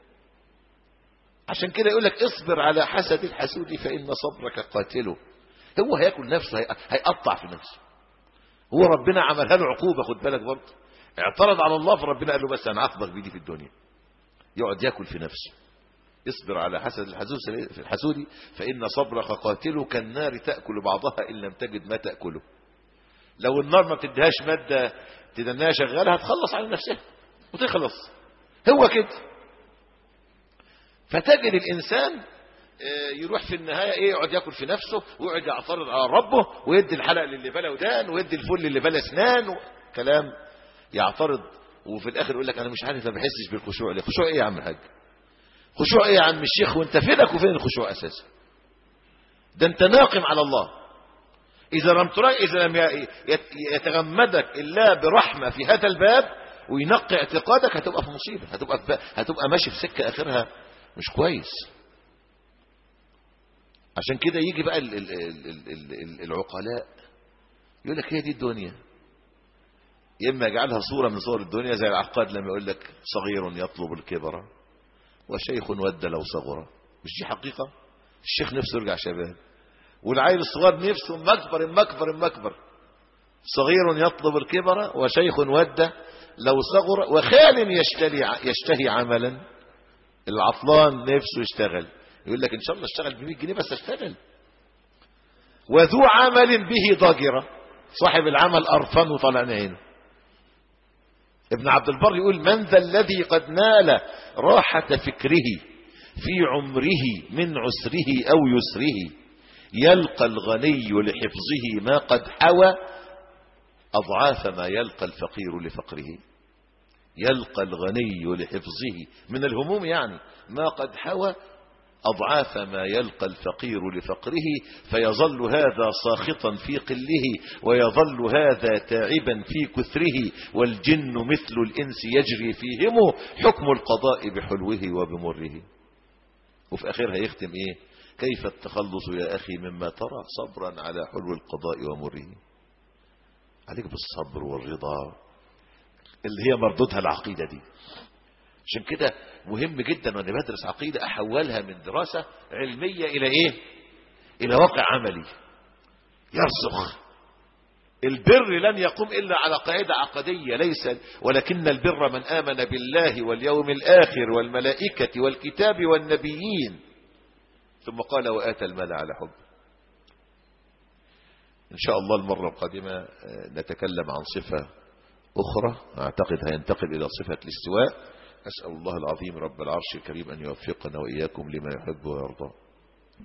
S1: عشان كده يقول لك اصبر على حسد الحسود فان صبرك قاتله هو هياكل نفسه هيقطع في نفسه هو ربنا عملها له عقوبه خد بالك برضه اعترض على الله فربنا قال له بس انا عاقبك بدي في الدنيا يقعد ياكل في نفسه اصبر على حسد الحسود فان صبرك قاتله كالنار تاكل بعضها ان لم تجد ما تاكله لو النار ما بتديهاش ماده تدناها شغاله هتخلص على نفسها وتخلص هو كده فتجد الانسان يروح في النهاية ايه يقعد ياكل في نفسه ويقعد يعترض على ربه ويدي الحلق للي بلا ودان ويدي الفل للي بلا اسنان كلام يعترض وفي الاخر يقول لك انا مش عارف ما بحسش بالخشوع ليه خشوع ايه يا عم الحاج خشوع ايه يا عم الشيخ وانت فينك وفين الخشوع اساسا ده انت ناقم على الله اذا لم ترى اذا لم يتغمدك الله برحمه في هذا الباب وينقي اعتقادك هتبقى في مصيبه هتبقى في هتبقى ماشي في سكه اخرها مش كويس عشان كده يجي بقى ال ال ال ال العقلاء يقول لك هي دي الدنيا إما يجعلها صورة من صور الدنيا زي العقاد لما يقول لك صغير يطلب الكبر وشيخ ود لو صغر مش دي حقيقة الشيخ نفسه يرجع شباب والعيل الصغير نفسه مكبر مكبر مكبر صغير يطلب الكبر وشيخ ود لو صغر وخال يشتري يشتهي عملا العطلان نفسه يشتغل يقول لك ان شاء الله اشتغل ب 100 جنيه بس اشتغل وذو عمل به ضجرة صاحب العمل قرفان وطلع عينه ابن عبد البر يقول من ذا الذي قد نال راحة فكره في عمره من عسره أو يسره يلقى الغني لحفظه ما قد حوى أضعاف ما يلقى الفقير لفقره يلقى الغني لحفظه من الهموم يعني ما قد حوى أضعاف ما يلقى الفقير لفقره فيظل هذا ساخطا في قله ويظل هذا تاعبا في كثره والجن مثل الإنس يجري فيهم حكم القضاء بحلوه وبمره وفي آخرها يختم إيه كيف التخلص يا أخي مما ترى صبرا على حلو القضاء ومره عليك بالصبر والرضا اللي هي مردودها العقيدة دي عشان كده مهم جدا وانا بدرس عقيدة احولها من دراسة علمية الى ايه الى واقع عملي يرسخ البر لن يقوم الا على قاعدة عقدية ليس ولكن البر من امن بالله واليوم الاخر والملائكة والكتاب والنبيين ثم قال واتى المال على حب ان شاء الله المرة القادمة نتكلم عن صفة اخرى اعتقد هينتقل الى صفة الاستواء أسأل الله العظيم رب العرش الكريم أن يوفقنا وإياكم لما يحب ويرضى